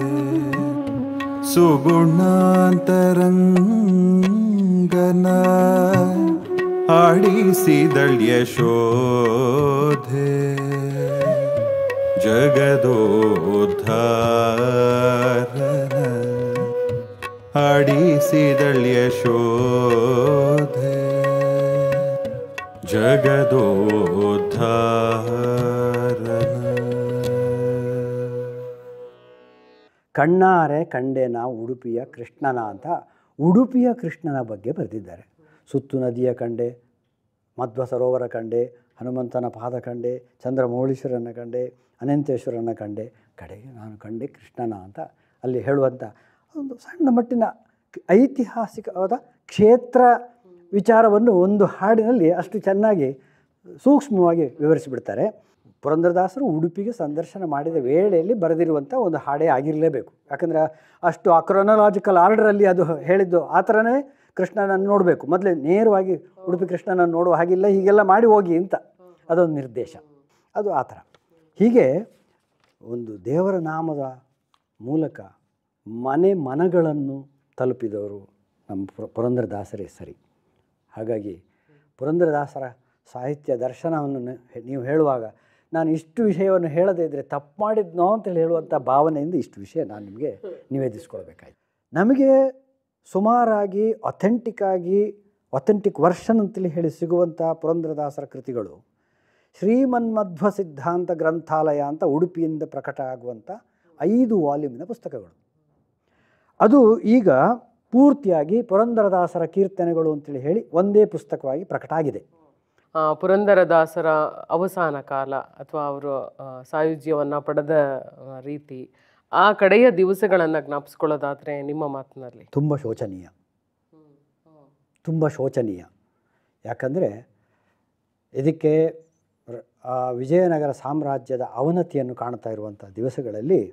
ಸುಗುಣಾಂತರಂಗನ ಆಡಿಸಿದಳ್ಯ ಶೋಧೆ ಜಗದೋದ್ಧಾರನ ಆಡಿಸಿದಳ್ಯ ಶೋಧೆ ಜಗದೋದ್ಧಾರನ ಕಣ್ಣಾರೆ ಕಂಡೆನ ಉಡುಪಿಯ ಕೃಷ್ಣನ ಅಂತ ಉಡುಪಿಯ ಕೃಷ್ಣನ ಬಗ್ಗೆ ಬರೆದಿದ್ದಾರೆ ಸುತ್ತು ನದಿಯ ಕಂಡೆ ಮಧ್ವ ಸರೋವರ ಕಂಡೆ ಹನುಮಂತನ ಪಾದ ಕಂಡೆ ಚಂದ್ರಮೌಳೀಶ್ವರನ ಕಂಡೆ ಅನಂತೇಶ್ವರನ ಕಂಡೆ ಕಡೆಗೆ ನಾನು ಕಂಡೆ ಕೃಷ್ಣನ ಅಂತ ಅಲ್ಲಿ ಹೇಳುವಂಥ ಒಂದು ಸಣ್ಣ ಮಟ್ಟಿನ ಐತಿಹಾಸಿಕವಾದ ಕ್ಷೇತ್ರ ವಿಚಾರವನ್ನು ಒಂದು ಹಾಡಿನಲ್ಲಿ ಅಷ್ಟು ಚೆನ್ನಾಗಿ ಸೂಕ್ಷ್ಮವಾಗಿ ವಿವರಿಸಿಬಿಡ್ತಾರೆ ಪುರಂದರದಾಸರು ಉಡುಪಿಗೆ ಸಂದರ್ಶನ ಮಾಡಿದ ವೇಳೆಯಲ್ಲಿ ಬರೆದಿರುವಂಥ ಒಂದು ಹಾಡೇ ಆಗಿರಲೇಬೇಕು ಯಾಕಂದರೆ ಅಷ್ಟು ಅಕ್ರೊನಲಾಜಿಕಲ್ ಆರ್ಡರಲ್ಲಿ ಅದು ಹೇಳಿದ್ದು ಆ ಥರನೇ ಕೃಷ್ಣನನ್ನು ನೋಡಬೇಕು ಮೊದಲೇ ನೇರವಾಗಿ ಉಡುಪಿ ಕೃಷ್ಣನನ್ನು ನೋಡುವ ಹಾಗಿಲ್ಲ ಹೀಗೆಲ್ಲ ಮಾಡಿ ಹೋಗಿ ಅಂತ ಅದೊಂದು ನಿರ್ದೇಶ ಅದು ಆ ಥರ ಹೀಗೆ ಒಂದು ದೇವರ ನಾಮದ ಮೂಲಕ ಮನೆ ಮನಗಳನ್ನು ತಲುಪಿದವರು ನಮ್ಮ ಪುರ ಪುರಂದರದಾಸರೇ ಸರಿ ಹಾಗಾಗಿ ಪುರಂದರದಾಸರ ಸಾಹಿತ್ಯ ದರ್ಶನವನ್ನು ನ- ನೀವು ಹೇಳುವಾಗ ನಾನು ಇಷ್ಟು ವಿಷಯವನ್ನು ಹೇಳದೇ ಇದ್ದರೆ ತಪ್ಪು ಮಾಡಿದ್ನೋ ಅಂತೇಳಿ ಹೇಳುವಂಥ ಭಾವನೆಯಿಂದ ಇಷ್ಟು ವಿಷಯ ನಾನು ನಿಮಗೆ ನಿವೇದಿಸ್ಕೊಳ್ಬೇಕಾಯ್ತು ನಮಗೆ ಸುಮಾರಾಗಿ ಅಥೆಂಟಿಕ್ ಆಗಿ ಅಥೆಂಟಿಕ್ ವರ್ಷನ್ ಅಂತೇಳಿ ಹೇಳಿ ಸಿಗುವಂಥ ಪುರಂದರದಾಸರ ಕೃತಿಗಳು ಶ್ರೀಮನ್ಮಧ್ವ ಸಿದ್ಧಾಂತ ಗ್ರಂಥಾಲಯ ಅಂತ ಉಡುಪಿಯಿಂದ ಪ್ರಕಟ ಆಗುವಂಥ ಐದು ವಾಲ್ಯೂಮಿನ ಪುಸ್ತಕಗಳು ಅದು ಈಗ ಪೂರ್ತಿಯಾಗಿ ಪುರಂದರದಾಸರ ಕೀರ್ತನೆಗಳು ಅಂತೇಳಿ ಹೇಳಿ ಒಂದೇ ಪುಸ್ತಕವಾಗಿ ಪ್ರಕಟ ಆಗಿದೆ ಆ, ಪುರಂದರದಾಸರ ಅವಸಾನ ಕಾಲ ಅಥವಾ ಅವರು ಸಾಯುಜ್ಯವನ್ನು ಪಡೆದ ಆ, ರೀತಿ ಆ ಕಡೆಯ ದಿವಸಗಳನ್ನು ಜ್ಞಾಪಿಸ್ಕೊಳ್ಳೋದಾದ್ರೆ ನಿಮ್ಮ ಮಾತಿನಲ್ಲಿ ತುಂಬ ಶೋಚನೀಯ ತುಂಬ ಶೋಚನೀಯ ಯಾಕಂದರೆ ಇದಕ್ಕೆ ರ- ಆ ವಿಜಯನಗರ ಸಾಮ್ರಾಜ್ಯದ ಅವನತಿಯನ್ನು ಕಾಣ್ತಾ ಇರುವಂಥ ದಿವಸಗಳಲ್ಲಿ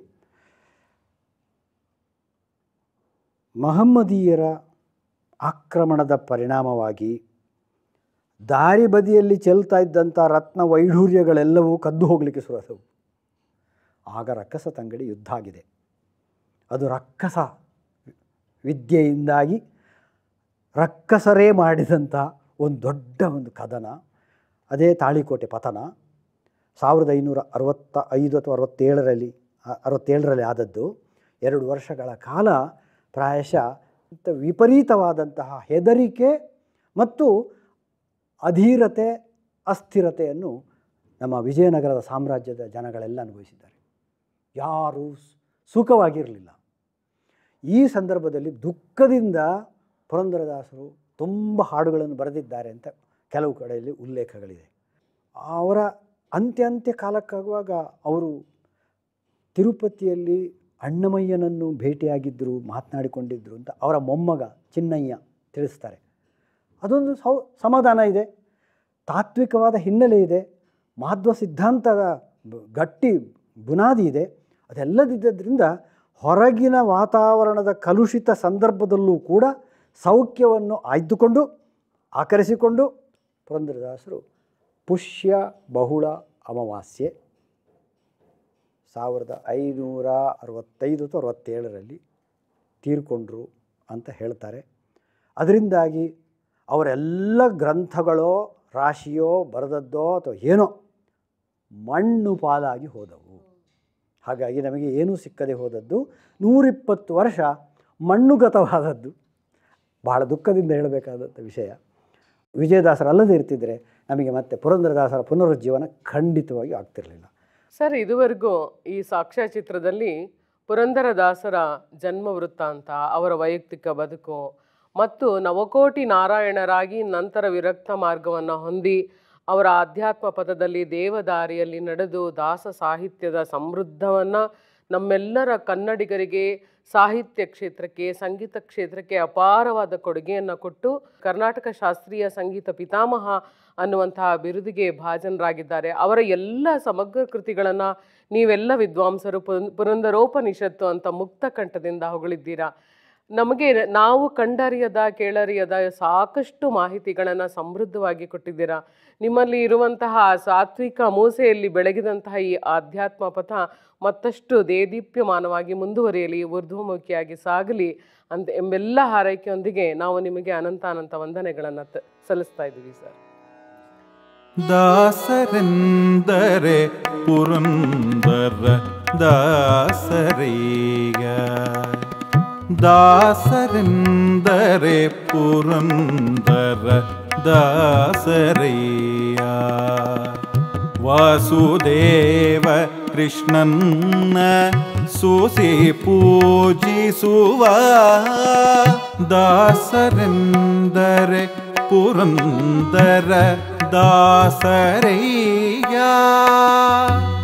ಮಹಮ್ಮದೀಯರ ಆಕ್ರಮಣದ ಪರಿಣಾಮವಾಗಿ ದಾರಿ ಬದಿಯಲ್ಲಿ ಚೆಲ್ತಾ ಇದ್ದಂಥ ರತ್ನ ವೈಢೂರ್ಯಗಳೆಲ್ಲವೂ ಕದ್ದು ಹೋಗಲಿಕ್ಕೆ ಶುರುವಾದವು ಆಗ ರಕ್ಕಸ ತಂಗಡಿ ಯುದ್ಧ ಆಗಿದೆ ಅದು ರಕ್ಕಸ ವಿದ್ಯೆಯಿಂದಾಗಿ ರಕ್ಕಸರೇ ಮಾಡಿದಂಥ ಒಂದು ದೊಡ್ಡ ಒಂದು ಕದನ ಅದೇ ತಾಳಿಕೋಟೆ ಪತನ ಸಾವಿರದ ಐನೂರ ಅರವತ್ತ ಐದು ಅಥವಾ ಅರವತ್ತೇಳರಲ್ಲಿ ಅ- ಅರವತ್ತೇಳರಲ್ಲಿ ಆದದ್ದು ಎರಡು ವರ್ಷಗಳ ಕಾಲ ಪ್ರಾಯಶಃ ಇಂಥ ವಿಪರೀತವಾದಂತಹ ಹೆದರಿಕೆ ಮತ್ತು ಅಧೀರತೆ ಅಸ್ಥಿರತೆಯನ್ನು ನಮ್ಮ ವಿಜಯನಗರದ ಸಾಮ್ರಾಜ್ಯದ ಜನಗಳೆಲ್ಲ ಅನುಭವಿಸಿದ್ದಾರೆ ಯಾರೂ ಸುಖವಾಗಿರಲಿಲ್ಲ ಈ ಸಂದರ್ಭದಲ್ಲಿ ದುಃಖದಿಂದ ಪುರಂದರದಾಸರು ತುಂಬ ಹಾಡುಗಳನ್ನು ಬರೆದಿದ್ದಾರೆ ಅಂತ ಕೆಲವು ಕಡೆಯಲ್ಲಿ ಉಲ್ಲೇಖಗಳಿದೆ ಅವರ ಅಂತ್ಯ ಅಂತ್ಯ ಕಾಲಕ್ಕಾಗುವಾಗ ಅವರು ತಿರುಪತಿಯಲ್ಲಿ ಅಣ್ಣಮಯ್ಯನನ್ನು ಭೇಟಿಯಾಗಿದ್ದರು ಮಾತನಾಡಿಕೊಂಡಿದ್ದರು ಅಂತ ಅವರ ಮೊಮ್ಮಗ ಚಿನ್ನಯ್ಯ ತಿಳಿಸ್ತಾರೆ ಅದೊಂದು ಸೌ ಸಮಾಧಾನ ಇದೆ ತಾತ್ವಿಕವಾದ ಹಿನ್ನೆಲೆ ಇದೆ ಮಾಧ್ವ ಸಿದ್ಧಾಂತದ ಬ- ಗಟ್ಟಿ ಬುನಾದಿ ಇದೆ ಅದೆಲ್ಲದಿದ್ದರಿಂದ ಹೊರಗಿನ ವಾತಾವರಣದ ಕಲುಷಿತ ಸಂದರ್ಭದಲ್ಲೂ ಕೂಡ ಸೌಖ್ಯವನ್ನು ಆಯ್ದುಕೊಂಡು ಆಕರಿಸಿಕೊಂಡು ಪುರಂದರದಾಸರು ಪುಷ್ಯ ಬಹುಳ ಅಮಾವಾಸ್ಯೆ ಸಾವಿರದ ಐನೂರ ಅರವತ್ತೈದು ಅಥವಾ ಅರವತ್ತೇಳರಲ್ಲಿ ತೀರ್ಕೊಂಡ್ರು ಅಂತ ಹೇಳ್ತಾರೆ ಅದರಿಂದಾಗಿ ಅವರೆಲ್ಲ ಗ್ರಂಥಗಳೋ ರಾಶಿಯೋ ಬರೆದದ್ದೋ ಅಥವಾ ಏನೋ ಮಣ್ಣು ಪಾಲಾಗಿ ಹೋದವು ಹಾಗಾಗಿ ನಮಗೆ ಏನೂ ಸಿಕ್ಕದೆ ಹೋದದ್ದು ನೂರಿಪ್ಪತ್ತು ವರ್ಷ ಮಣ್ಣುಗತವಾದದ್ದು ಬಹಳ ದುಃಖದಿಂದ ಹೇಳಬೇಕಾದಂಥ ವಿಷಯ ವಿಜಯದಾಸರಲ್ಲದೆ ಇರ್ತಿದ್ರೆ ನಮಗೆ ಮತ್ತೆ ಪುರಂದರದಾಸರ ಪುನರುಜ್ಜೀವನ ಖಂಡಿತವಾಗಿ ಆಗ್ತಿರಲಿಲ್ಲ ಸರ್ ಇದುವರೆಗೂ ಈ ಸಾಕ್ಷ್ಯಚಿತ್ರದಲ್ಲಿ ಪುರಂದರದಾಸರ ಜನ್ಮ ವೃತ್ತಾಂತ ಅವರ ವೈಯಕ್ತಿಕ ಬದುಕು ಮತ್ತು ನವಕೋಟಿ ನಾರಾಯಣರಾಗಿ ನಂತರ ವಿರಕ್ತ ಮಾರ್ಗವನ್ನು ಹೊಂದಿ ಅವರ ಆಧ್ಯಾತ್ಮ ಪದದಲ್ಲಿ ದೇವದಾರಿಯಲ್ಲಿ ನಡೆದು ದಾಸ ಸಾಹಿತ್ಯದ ಸಮೃದ್ಧವನ್ನು ನಮ್ಮೆಲ್ಲರ ಕನ್ನಡಿಗರಿಗೆ ಸಾಹಿತ್ಯ ಕ್ಷೇತ್ರಕ್ಕೆ ಸಂಗೀತ ಕ್ಷೇತ್ರಕ್ಕೆ ಅಪಾರವಾದ ಕೊಡುಗೆಯನ್ನು ಕೊಟ್ಟು ಕರ್ನಾಟಕ ಶಾಸ್ತ್ರೀಯ ಸಂಗೀತ ಪಿತಾಮಹ ಅನ್ನುವಂತಹ ಬಿರುದಿಗೆ ಭಾಜನರಾಗಿದ್ದಾರೆ ಅವರ ಎಲ್ಲ ಸಮಗ್ರ ಕೃತಿಗಳನ್ನು ನೀವೆಲ್ಲ ವಿದ್ವಾಂಸರು ಪುರ- ಪುರಂದರೋಪನಿಷತ್ತು ಅಂತ ಮುಕ್ತ ಕಂಠದಿಂದ ಹೊಗಳಿದ್ದೀರಾ ನಮಗೆ ನಾವು ಕಂಡರಿಯದ ಕೇಳರಿಯದ ಸಾಕಷ್ಟು ಮಾಹಿತಿಗಳನ್ನು ಸಮೃದ್ಧವಾಗಿ ಕೊಟ್ಟಿದ್ದೀರಾ ನಿಮ್ಮಲ್ಲಿ ಇರುವಂತಹ ಸಾತ್ವಿಕ ಮೂಸೆಯಲ್ಲಿ ಬೆಳಗಿದಂತಹ ಈ ಆಧ್ಯಾತ್ಮ ಪಥ ಮತ್ತಷ್ಟು ದೇದೀಪ್ಯಮಾನವಾಗಿ ಮುಂದುವರಿಯಲಿ ಊರ್ಧ್ವಮುಖಿಯಾಗಿ ಸಾಗಲಿ ಅಂತ ಎಂಬೆಲ್ಲ ಹಾರೈಕೆಯೊಂದಿಗೆ ನಾವು ನಿಮಗೆ ಅನಂತ ಅನಂತ ವಂದನೆಗಳನ್ನು ತ- ಸಲ್ಲಿಸ್ತಾ ಇದ್ದೀವಿ ಸರ್ ದಾಸರೆಂದರೆ ಪುರಂದರ ದಾಸರೀಗ ದಾಸರೆಂದರೆ ಪುರಂದರ ದಾಸರಯ್ಯ ವಾಸುದೇವ ಕೃಷ್ಣನ್ನ ಸೂಸಿ ಪೂಜಿಸುವ ದಾಸರೆಂದರೆ ಪುರಂದರ ದಾಸರಯ್ಯ